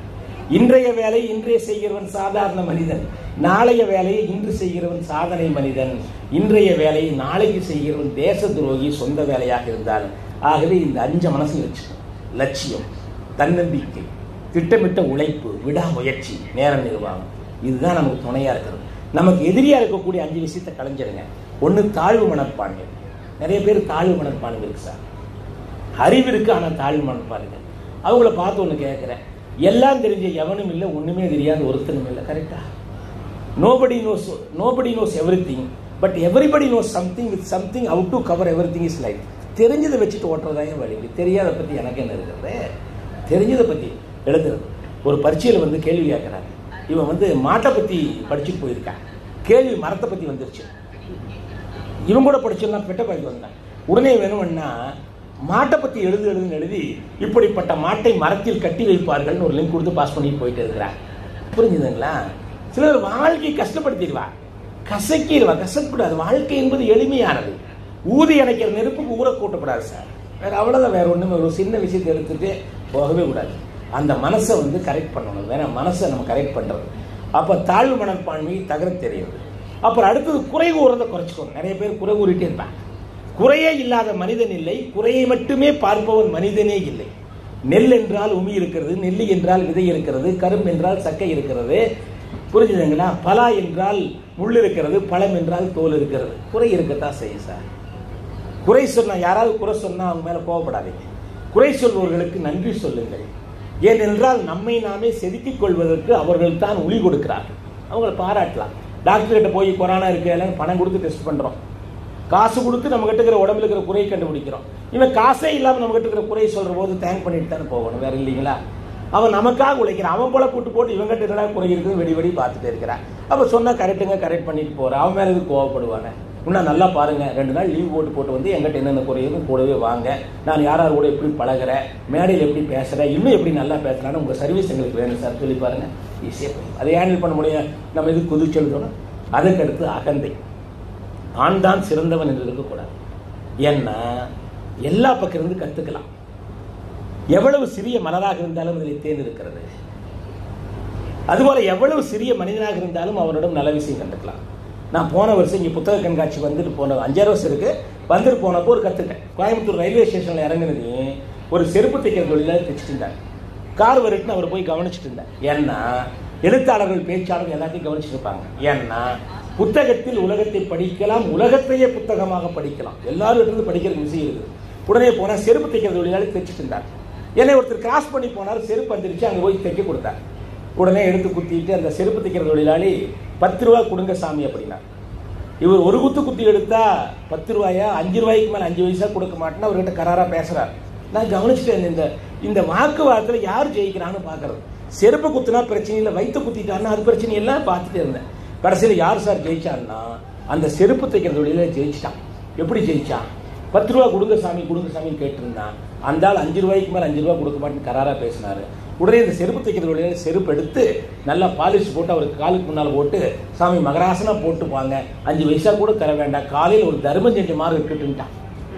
இன்றைய வேலை இன்றே செய்கிறவன் சாதாரண மனிதன் நாளைய வேலையை இன்று செய்கிறவன் சாதனை மனிதன் இன்றைய வேலையை நாளைக்கு செய்கிறவன் தேச துரோகி சொந்த வேலையாக இருந்தால் ஆகவே இந்த அஞ்சு மனசு வச்சுக்கணும் லட்சியம் தன்னம்பிக்கை திட்டமிட்ட உழைப்பு விடாமுயற்சி நேர நிர்வாகம் இதுதான் நமக்கு துணையா இருக்கிறது நமக்கு எதிரியா இருக்கக்கூடிய அஞ்சு விஷயத்தை கலைஞ்சிருங்க ஒன்று தாழ்வு மனப்பான்மை நிறைய பேர் தாழ்வு மனப்பான்மை இருக்கு சார் அறிவு இருக்கு ஆனால் தாழ்வு மனப்பான்மை அவங்கள பார்த்து ஒன்று கேட்குறேன் எல்லாம் தெரிஞ்ச எவனும் இல்லை ஒன்றுமே தெரியாத ஒருத்தனும் இல்லை கரெக்டா nobody knows nobody knows everything but everybody knows something with something out to cover everything is life தெரிஞ்சதை வச்சுட்டு ஓட்டுறதாங்க வழி தெரியாத பற்றி எனக்கு என்ன இருக்கிறது தெரிஞ்சதை பற்றி எழுதுறது ஒரு பரீட்சையில் வந்து கேள்வி கேட்குறாங்க இவன் வந்து மாட்டை பற்றி படிச்சுட்டு போயிருக்கான் கேள்வி மரத்தை பற்றி வந்துருச்சு இவன் கூட படிச்சிருந்தா பெட்ட பாய்க்கு வந்தான் உடனே வேணும்னா மாட்டை பற்றி எழுது எழுதுன்னு எழுதி இப்படிப்பட்ட மாட்டை மரத்தில் கட்டி வைப்பார்கள்னு ஒரு லிங்க் கொடுத்து பாஸ் பண்ணிட்டு போயிட்டு இருக்கிறான் புரிஞ்சுதுங்களா சிலர் வாழ்க்கையை கஷ்டப்படுத்திடுவா கசக்கிடுவா கசக்கூடாது வாழ்க்கை என்பது எளிமையானது ஊதி அணைக்கிற நெருப்புக்கு ஊற கூட்டக்கூடாது சார் வேற அவ்வளோதான் வேற ஒன்றுமே ஒரு சின்ன விஷயத்தை எடுத்துட்டு போகவே கூடாது அந்த மனசை வந்து கரெக்ட் பண்ணணும் வேற மனசை நம்ம கரெக்ட் பண்ணுறது அப்போ தாழ்வு மனப்பான்மையை தகர தெரியுது அப்புறம் அடுத்தது குறை கூறதை குறைச்சிக்கணும் நிறைய பேர் குறை கூறிட்டே இருப்பாங்க குறையே இல்லாத மனிதன் இல்லை குறையை மட்டுமே பார்ப்பவன் மனிதனே இல்லை நெல் என்றால் உமி இருக்கிறது நெல்லி என்றால் விதை இருக்கிறது கரும்பு என்றால் சக்கை இருக்கிறது புரிஞ்சுதுங்களா பலா என்றால் முள் இருக்கிறது பழம் என்றால் தோல் இருக்கிறது குறை இருக்கத்தான் செய்யும் சார் குறை சொன்னா யாராவது குறை சொன்னா அவங்க மேல கோவப்படாதீங்க குறை சொல்பவர்களுக்கு நன்றி சொல்லுங்கள் ஏனென்றால் நம்மை நாமே செதுக்கிக் கொள்வதற்கு அவர்கள் தான் உளி கொடுக்கிறார்கள் அவங்களை பாராட்டலாம் டாக்டர் கிட்ட போய் கொரோனா இருக்கு எல்லாம் பணம் கொடுத்து டெஸ்ட் பண்றோம் காசு கொடுத்து நம்ம கிட்ட இருக்கிற உடம்புல இருக்கிற குறையை கண்டுபிடிக்கிறோம் இவன் காசே இல்லாம நம்ம கிட்ட இருக்கிற குறையை சொல்ற போது தேங்க் பண்ணிட்டு தானே போகணும் வேற இல்லைங்களா அவன் நமக்காக உழைக்கிறான் அவன் போல கூட்டு போட்டு இவங்க கிட்ட என்னடா குறை இருக்குது வெடி வெடி பார்த்துட்டே இருக்கிறான் அப்ப சொன்னா கரெக்டுங்க கரெக்ட் பண்ணிட்டு போறான் அவன் மேல இது கோவப்படுவானே இன்னும் நல்லா பாருங்க ரெண்டு நாள் லீவ் போட்டு போட்டு வந்து எங்கிட்ட என்னென்ன குறையுதுன்னு கூடவே வாங்க நான் யார் யார் கூட எப்படி பழகுறேன் மேடையில் எப்படி பேசுறேன் இன்னும் எப்படி நல்லா பேசுறான்னு உங்க சர்வீஸ் எங்களுக்கு வேணும் சார் சொல்லி பாருங்க ஈஸியாக போய் அதை ஹேண்டில் பண்ண முடியும் நம்ம இது குதிச்செழுதோம் அதுக்கடுத்து அகந்தை ஆண் தான் சிறந்தவன் என்று இருக்கக்கூடாது ஏன்னா எல்லா பக்கம் இருந்து கத்துக்கலாம் எவ்வளவு சிறிய மலராக இருந்தாலும் அதில் தேன் இருக்கிறது அதுபோல எவ்வளவு சிறிய மனிதனாக இருந்தாலும் அவரிடம் நல்ல விஷயம் கண்டுக்கலாம் நான் போன வருஷம் இங்கே புத்தக கண்காட்சி வந்துட்டு போன அஞ்சாறு வருஷம் இருக்கு வந்துட்டு போனப்போ ஒரு கற்றுட்டேன் கோயம்புத்தூர் ரயில்வே ஸ்டேஷனில் இறங்குனது ஒரு செருப்பு தைக்கிற தொழிலாளர் தைச்சிட்டு இருந்தாங்க கார் வருட்டுன்னு அவர் போய் கவனிச்சுட்டு இருந்தார் ஏன்னா எழுத்தாளர்கள் பேச்சாளர்கள் எல்லாத்தையும் கவனிச்சுட்டு இருப்பாங்க ஏன்னா புத்தகத்தில் உலகத்தை படிக்கலாம் உலகத்தையே புத்தகமாக படிக்கலாம் எல்லாரும் இருந்து படிக்கிற விஷயம் இருக்குது உடனே போனால் செருப்பு தைக்கிற தொழிலாளி தைச்சிட்டு இருந்தார் என்னை ஒருத்தர் கிராஸ் பண்ணி போனார் செருப்பு வந்துருச்சு அங்கே போய் தைக்க கொடுத்தார் உடனே எடுத்து குத்திட்டு அந்த செருப்பு தைக்கிற தொழிலாளி பத்து ரூபா கொடுங்க சாமி அப்படின்னா இவர் ஒரு குத்து குத்தி எடுத்தா பத்து ரூபாயா அஞ்சு ரூபாய்க்கு மேல அஞ்சு வயசா கொடுக்க மாட்டேன்னு அவர்கிட்ட கராரா பேசுறாரு நான் கவனிச்சுட்டேன் இந்த இந்த வாக்குவாதத்தில் யார் ஜெயிக்கிறான்னு பார்க்கறது செருப்பு குத்துனா பிரச்சனை இல்லை வயிற்று குத்திட்டான்னா அது பிரச்சனை எல்லாம் பார்த்துட்டே இருந்தேன் கடைசியில் யார் சார் ஜெயிச்சான்னா அந்த செருப்பு தைக்கிற தொழில ஜெயிச்சிட்டான் எப்படி ஜெயிச்சான் பத்து ரூபா கொடுங்க சாமி கொடுங்க சாமின்னு கேட்டிருந்தான் அந்த ஆள் அஞ்சு ரூபாய்க்கு மேலே அஞ்சு ரூபா கொடுக்க மாட்டேன்னு கராரா பேசினாரு உடனே இந்த செருப்பு தைக்கிற தொழில செருப்பு எடுத்து நல்லா பாலிஷ் போட்டு அவருக்கு காலுக்கு முன்னால் போட்டு சாமி மகராசனா போட்டு வாங்க அஞ்சு வயசா கூட தர வேண்டாம் காலையில் ஒரு தர்மம் செஞ்ச மாதிரி இருக்கட்டுன்ட்டான்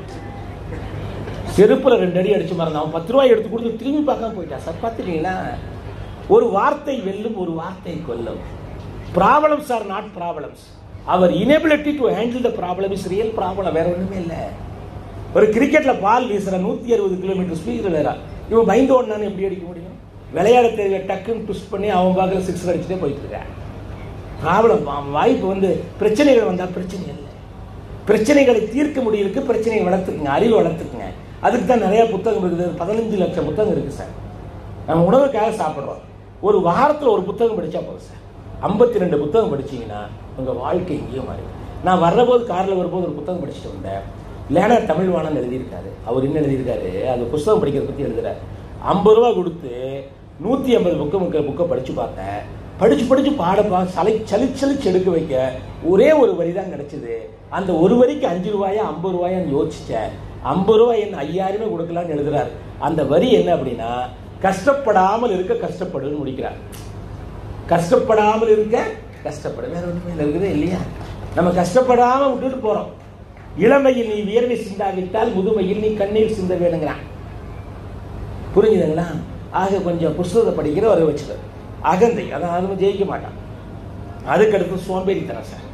செருப்புல ரெண்டு அடி அடிச்சு மறந்தான் அவன் பத்து ரூபாய் எடுத்து கொடுத்து திரும்பி பார்க்காம போயிட்டான் சார் பார்த்துட்டீங்களா ஒரு வார்த்தை வெல்லும் ஒரு வார்த்தை கொல்லும் problems are not problems our inability to handle the problem is real problem வேற ஒண்ணுமே இல்லை ஒரு கிரிக்கெட்ல பால் வீசுற நூத்தி அறுபது கிலோமீட்டர் ஸ்பீடில் வேற இவன் பயந்து ஓடினான்னு எப்படி அடிக்க முடியும் விளையாட தெரியல டக்குன்னு ட்விஸ்ட் பண்ணி அவன் பார்க்கல சிக்ஸ் அடிச்சுட்டே போயிட்டு இருக்கான் ப்ராப்ளம் வாய்ப்பு வந்து பிரச்சனைகள் வந்தா பிரச்சனை இல்லை பிரச்சனைகளை தீர்க்க முடியலுக்கு பிரச்சனையை வளர்த்துக்குங்க அறிவு வளர்த்துக்குங்க அதுக்கு தான் நிறைய புத்தகம் இருக்குது பதினஞ்சு லட்சம் புத்தகம் இருக்கு சார் நம்ம உணவுக்காக சாப்பிட்றோம் ஒரு வாரத்தில் ஒரு புத்தகம் படிச்சா போதும் சார் ஐம்பத்தி ரெண்டு புத்தகம் படிச்சீங்கன்னா உங்கள் வாழ்க்கை எங்கேயும் மாறி நான் வர்றபோது காரில் வரும்போது ஒரு புத்தகம் படிச்சுட்டு வந்தேன் லேனர் தமிழ்வாணன் எழுதியிருக்காரு அவர் என்ன எழுதியிருக்காரு அது புத்தகம் படிக்கிறத பற்றி எழுதுறாரு ஐம்பது ரூபா கொடுத்து நூற்றி ஐம்பது புக்கு புக்கை படித்து பார்த்தேன் படிச்சு படிச்சு பாடப்பா சலை சலி சலிச்சு எடுக்க வைக்க ஒரே ஒரு வரி தான் கிடைச்சது அந்த ஒரு வரிக்கு அஞ்சு ரூபாயா ஐம்பது ரூபாயான்னு யோசிச்சேன் ஐம்பது ரூபாய் என்ன ஐயாயிரமே கொடுக்கலாம்னு எழுதுறாரு அந்த வரி என்ன அப்படின்னா கஷ்டப்படாமல் இருக்க கஷ்டப்படுன்னு முடிக்கிறார் கஷ்டப்படாமல் இருக்க கஷ்டப்பட வேற ஒன்றுமே இல்லை இருக்குதே இல்லையா நம்ம கஷ்டப்படாம விட்டுட்டு போறோம் இளமையில் நீ வியர்வை சிந்தாவிட்டால் முதுமையில் நீ கண்ணீர் சிந்த வேணுங்கிறான் புரிஞ்சுதுங்களா ஆக கொஞ்சம் புஸ்தகத்தை படிக்கிற வர வச்சுது அகந்தை அதான் அதுவும் ஜெயிக்க மாட்டான் அதுக்கடுத்து சோம்பேறித்தனம் சார்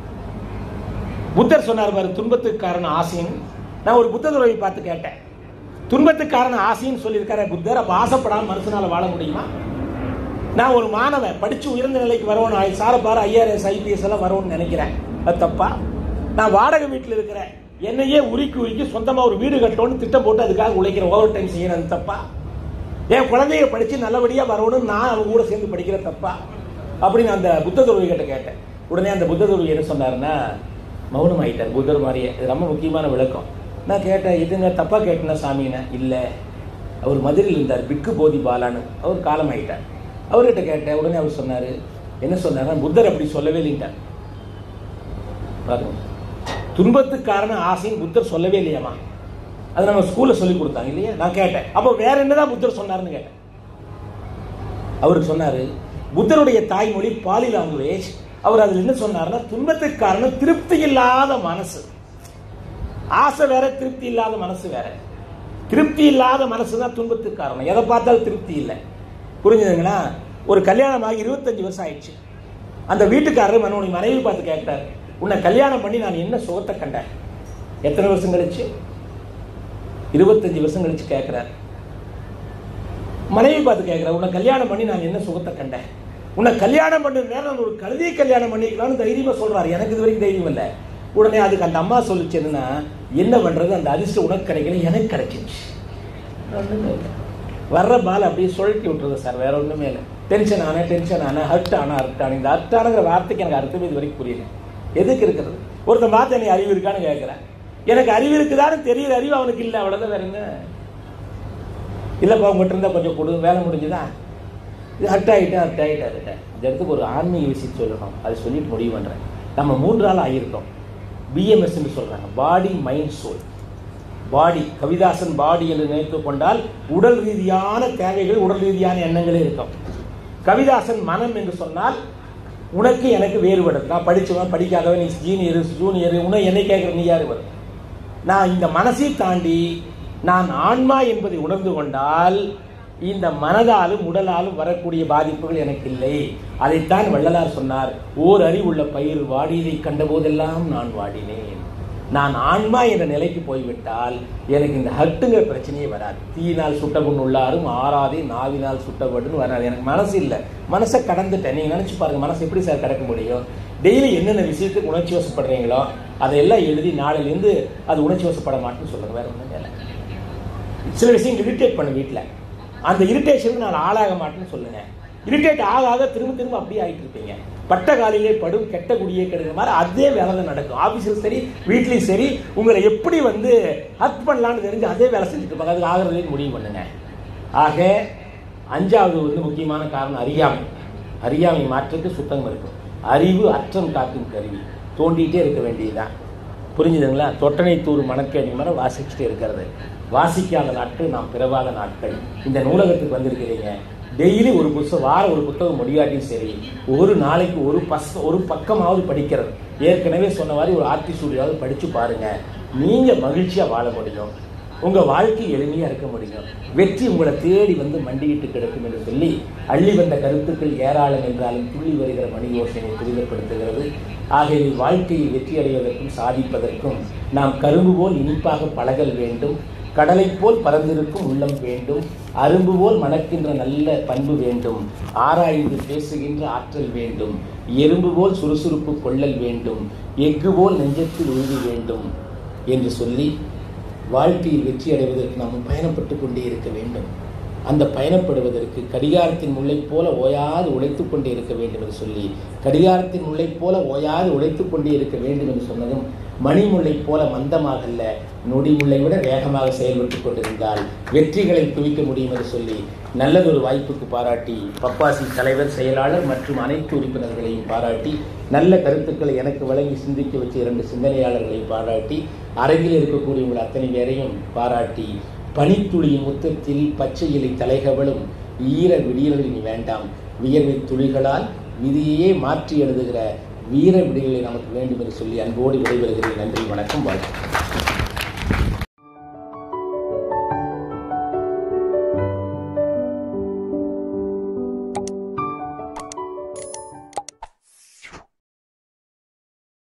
புத்தர் சொன்னார் பாரு துன்பத்துக்கு காரணம் ஆசைன்னு நான் ஒரு புத்த துறவை பார்த்து கேட்டேன் துன்பத்துக்கு காரணம் ஆசைன்னு சொல்லியிருக்காரு புத்தர் அப்போ ஆசைப்படாம மனுஷனால வாழ முடியுமா நான் ஒரு மாணவன் படிச்சு உயர்ந்த நிலைக்கு வரணும் சாரப்பாரு ஐஆர்எஸ் ஐபிஎஸ் எல்லாம் வரும்னு நினைக்கிறேன் அது தப்பா நான் வாடகை வீட்டில் இருக்கிறேன் என்னையே உருக்கி உருக்கி சொந்தமா ஒரு வீடு கட்டணும்னு திட்டம் போட்டு அதுக்காக உழைக்கிறேன் ஓவர் டைம் செய்யறது தப்பா என் குழந்தைய படிச்சு நல்லபடியா வரணும்னு நான் அவங்க கூட சேர்ந்து படிக்கிற தப்பா அப்படின்னு அந்த புத்த துறவி கிட்ட கேட்டேன் உடனே அந்த புத்த துறவி என்ன சொன்னாருன்னா மௌனம் ஆயிட்டார் புத்தர் மாதிரியே இது ரொம்ப முக்கியமான விளக்கம் நான் கேட்டேன் இதுங்க தப்பா கேட்டேன்னா சாமின்னா இல்லை அவர் மதுரையில் இருந்தார் பிக்கு போதி பாலான்னு அவர் காலம் ஆயிட்டார் அவர்கிட்ட கேட்டேன் உடனே அவர் சொன்னார் என்ன சொன்னார் புத்தர் அப்படி சொல்லவே இல்லைன்ட்டார் பாருங்க துன்பத்துக்கு காரணம் ஆசைன்னு புத்தர் சொல்லவே இல்லையாமா அது நம்ம ஸ்கூல்ல சொல்லி கொடுத்தாங்க இல்லையா நான் கேட்டேன் அப்போ வேற என்னதான் புத்தர் சொன்னாருன்னு கேட்டேன் அவருக்கு சொன்னாரு புத்தருடைய தாய்மொழி பாலி லாங்குவேஜ் அவர் அதில் என்ன சொன்னார்னா துன்பத்துக்கு காரணம் திருப்தி இல்லாத மனசு ஆசை வேற திருப்தி இல்லாத மனசு வேற திருப்தி இல்லாத மனசு தான் துன்பத்துக்கு காரணம் எதை பார்த்தாலும் திருப்தி இல்லை புரிஞ்சுதுங்களா ஒரு கல்யாணம் ஆகி இருபத்தஞ்சு வருஷம் ஆயிடுச்சு அந்த வீட்டுக்காரர் மனோடைய மனைவி பார்த்து கேட்டார் உன்னை கல்யாணம் பண்ணி நான் என்ன சுகத்தை கண்டேன் எத்தனை வருஷம் கழிச்சு இருபத்தஞ்சு வருஷம் கழிச்சு கேட்கிறார் மனைவி பார்த்து கேட்கிறார் உன்னை கல்யாணம் பண்ணி நான் என்ன சுகத்தை கண்டேன் உன்னை கல்யாணம் பண்ண நேரம் நான் ஒரு கழுதியை கல்யாணம் பண்ணிக்கலாம்னு தைரியமா சொல்றாரு எனக்கு இது வரைக்கும் தைரியம் இல்லை உடனே அதுக்கு அந்த அம்மா சொல்லிச்சு என்னன்னா என்ன பண்றது அந்த அதிர்ஷ்டம் உனக்கு கிடைக்கல எனக்கு கிடைச்சிருச்சு ஒண்ணுமே இல்லை வர்ற பால் அப்படியே சுழட்டி விட்டுறது சார் வேற ஒண்ணுமே இல்லை டென்ஷன் ஆன டென்ஷன் ஆன ஹர்ட் ஆனா ஹர்ட் ஆன இந்த ஹர்ட் ஆனுங்கிற வார்த்தைக்கு எனக்கு அர்த்தமே இது வரைக்கும் புரியல எதுக்கு இருக்கிறது ஒருத்தன் பார்த்து எனக்கு அறிவு இருக்கான்னு கேட்கிறேன் எனக்கு அறிவு இருக்குதான்னு தெரியற அறிவு அவனுக்கு இல்லை அவ்வளவுதான் வேற என்ன இல்லப்பா உங்ககிட்ட இருந்தா கொஞ்சம் கொடு வேலை முடிஞ்சுதா இது ஹர்ட் ஆகிட்டேன் ஹர்ட் ஆகிட்டேன் ஹர்ட் இந்த இடத்துக்கு ஒரு ஆன்மீக விஷயம் சொல்லணும் அதை சொல்லிட்டு முடிவு பண்றேன் நம்ம மூன்று நாள் ஆகியிருக்கோம் பிஎம்எஸ்ன்னு சொல்றாங்க body mind soul body Kavithasan body என்று நினைத்துக் கொண்டால் உடல் ரீதியான தேவைகள் உடல் ரீதியான எண்ணங்களே இருக்கும் கவிதாசன் மனம் என்று சொன்னால் உனக்கு எனக்கு வேறுபடுது நான் படிச்சவன் படிக்காதவன் நீ ஜீனியர் ஜூனியர் உன்னை என்னை கேட்குற நீ யாரு வரும் நான் இந்த மனசை தாண்டி நான் ஆன்மா என்பதை உணர்ந்து கொண்டால் இந்த மனதாலும் உடலாலும் வரக்கூடிய பாதிப்புகள் எனக்கு இல்லை அதைத்தான் வள்ளலார் சொன்னார் ஓர் அறிவுள்ள பயிர் வாடியதை கண்டபோதெல்லாம் நான் வாடினேன் நான் ஆன்மா என்ற நிலைக்கு போய்விட்டால் எனக்கு இந்த ஹட்டுங்கிற பிரச்சனையே வராது தீயினால் சுட்டபுண் உள்ளாரும் ஆறாதே நாவினால் சுட்டபடுன்னு வராது எனக்கு மனசு இல்லை மனசை கடந்துட்டேன் நீங்க நினைச்சு பாருங்க மனசு எப்படி சார் கடக்க முடியும் டெய்லி என்னென்ன விஷயத்துக்கு உணர்ச்சி வசப்படுறீங்களோ அதையெல்லாம் எழுதி நாளையிலேருந்து அது உணர்ச்சி வசப்பட மாட்டேன்னு சொல்லுங்க வேற ஒன்றும் இல்லை சில விஷயம் இரிட்டேட் பண்ணு வீட்டில் அந்த இரிட்டேஷனுக்கு நான் ஆளாக மாட்டேன்னு சொல்லுங்க இரிட்டேட் ஆக ஆக திரும்ப திரும்ப அப்படியே ஆகிட்டு இருப்பீங்க பட்ட காலிலே படும் கெட்ட குடியே கெடுக்கிற மாதிரி அதே வேலை தான் நடக்கும் ஆஃபீஸில் சரி வீட்லேயும் சரி உங்களை எப்படி வந்து ஹக் பண்ணலான்னு தெரிஞ்சு அதே வேலை செஞ்சுட்டு இருப்பாங்க அதுக்கு ஆகிறதே முடிவு பண்ணுங்க ஆக அஞ்சாவது வந்து முக்கியமான காரணம் அறியாமை அறியாமை மாற்றத்துக்கு சுத்தம் இருக்கும் அறிவு அற்றம் காக்கும் கருவி தோண்டிகிட்டே இருக்க வேண்டியதுதான் புரிஞ்சுதுங்களா தொட்டனை தூர் மணக்கேணி மர வாசிச்சுட்டே இருக்கிறது வாசிக்காத நாட்கள் நாம் பிறவாத நாட்கள் இந்த நூலகத்துக்கு வந்திருக்கிறீங்க டெய்லி ஒரு புத்தகம் வாரம் ஒரு புத்தகம் முடியாட்டியும் சரி ஒரு நாளைக்கு ஒரு பஸ் ஒரு பக்கமாவது படிக்கிறது ஏற்கனவே சொன்ன மாதிரி ஒரு ஆர்டிஸ்டூடியாவது படிச்சு பாருங்க நீங்க மகிழ்ச்சியா வாழ முடியும் உங்க வாழ்க்கை எளிமையா இருக்க முடியும் வெற்றி உங்களை தேடி வந்து மண்டியிட்டு கிடக்கும் என்று சொல்லி அள்ளி வந்த கருத்துக்கள் ஏராளம் என்றாலும் துள்ளி வருகிற மணி யோசனை துரிதப்படுத்துகிறது ஆகிய வாழ்க்கையை வெற்றி அடைவதற்கும் சாதிப்பதற்கும் நாம் கரும்பு போல் இனிப்பாக பழகல் வேண்டும் கடலை போல் பறந்திருக்கும் உள்ளம் வேண்டும் அரும்பு போல் மணக்கின்ற நல்ல பண்பு வேண்டும் ஆராய்ந்து பேசுகின்ற ஆற்றல் வேண்டும் எறும்பு போல் சுறுசுறுப்பு கொள்ளல் வேண்டும் எஃகு போல் நெஞ்சத்தில் உறுதி வேண்டும் என்று சொல்லி வாழ்க்கையில் வெற்றி அடைவதற்கு நாம் பயணப்பட்டு கொண்டே இருக்க வேண்டும் அந்த பயணப்படுவதற்கு கடிகாரத்தின் முள்ளைப் போல ஓயாது உழைத்துக் கொண்டே இருக்க வேண்டும் என்று சொல்லி கடிகாரத்தின் முள்ளைப் போல ஓயாது உழைத்துக் கொண்டே இருக்க வேண்டும் என்று சொன்னதும் மணிமுல்லைப் போல மந்தமாகல்ல நொடி முல்லை விட வேகமாக செயல்பட்டு கொண்டிருந்தால் வெற்றிகளை குவிக்க முடியும் என்று சொல்லி நல்லதொரு வாய்ப்புக்கு பாராட்டி பப்பாசி தலைவர் செயலாளர் மற்றும் அனைத்து உறுப்பினர்களையும் பாராட்டி நல்ல கருத்துக்களை எனக்கு வழங்கி சிந்திக்க வச்ச இரண்டு சிந்தனையாளர்களை பாராட்டி அரங்கில் இருக்கக்கூடிய உங்கள் அத்தனை பேரையும் பாராட்டி பனித்துளியின் முத்தத்தில் பச்சை இலை தலைகவலும் ஈர விடியல்கள் இனி வேண்டாம் வியர்வை துளிகளால் விதியையே மாற்றி எழுதுகிற வீர விடிகளை நமக்கு வேண்டும் என்று சொல்லி அன்போடு விடைபெறுகிறேன் நன்றி வணக்கம் வாழ்க்கை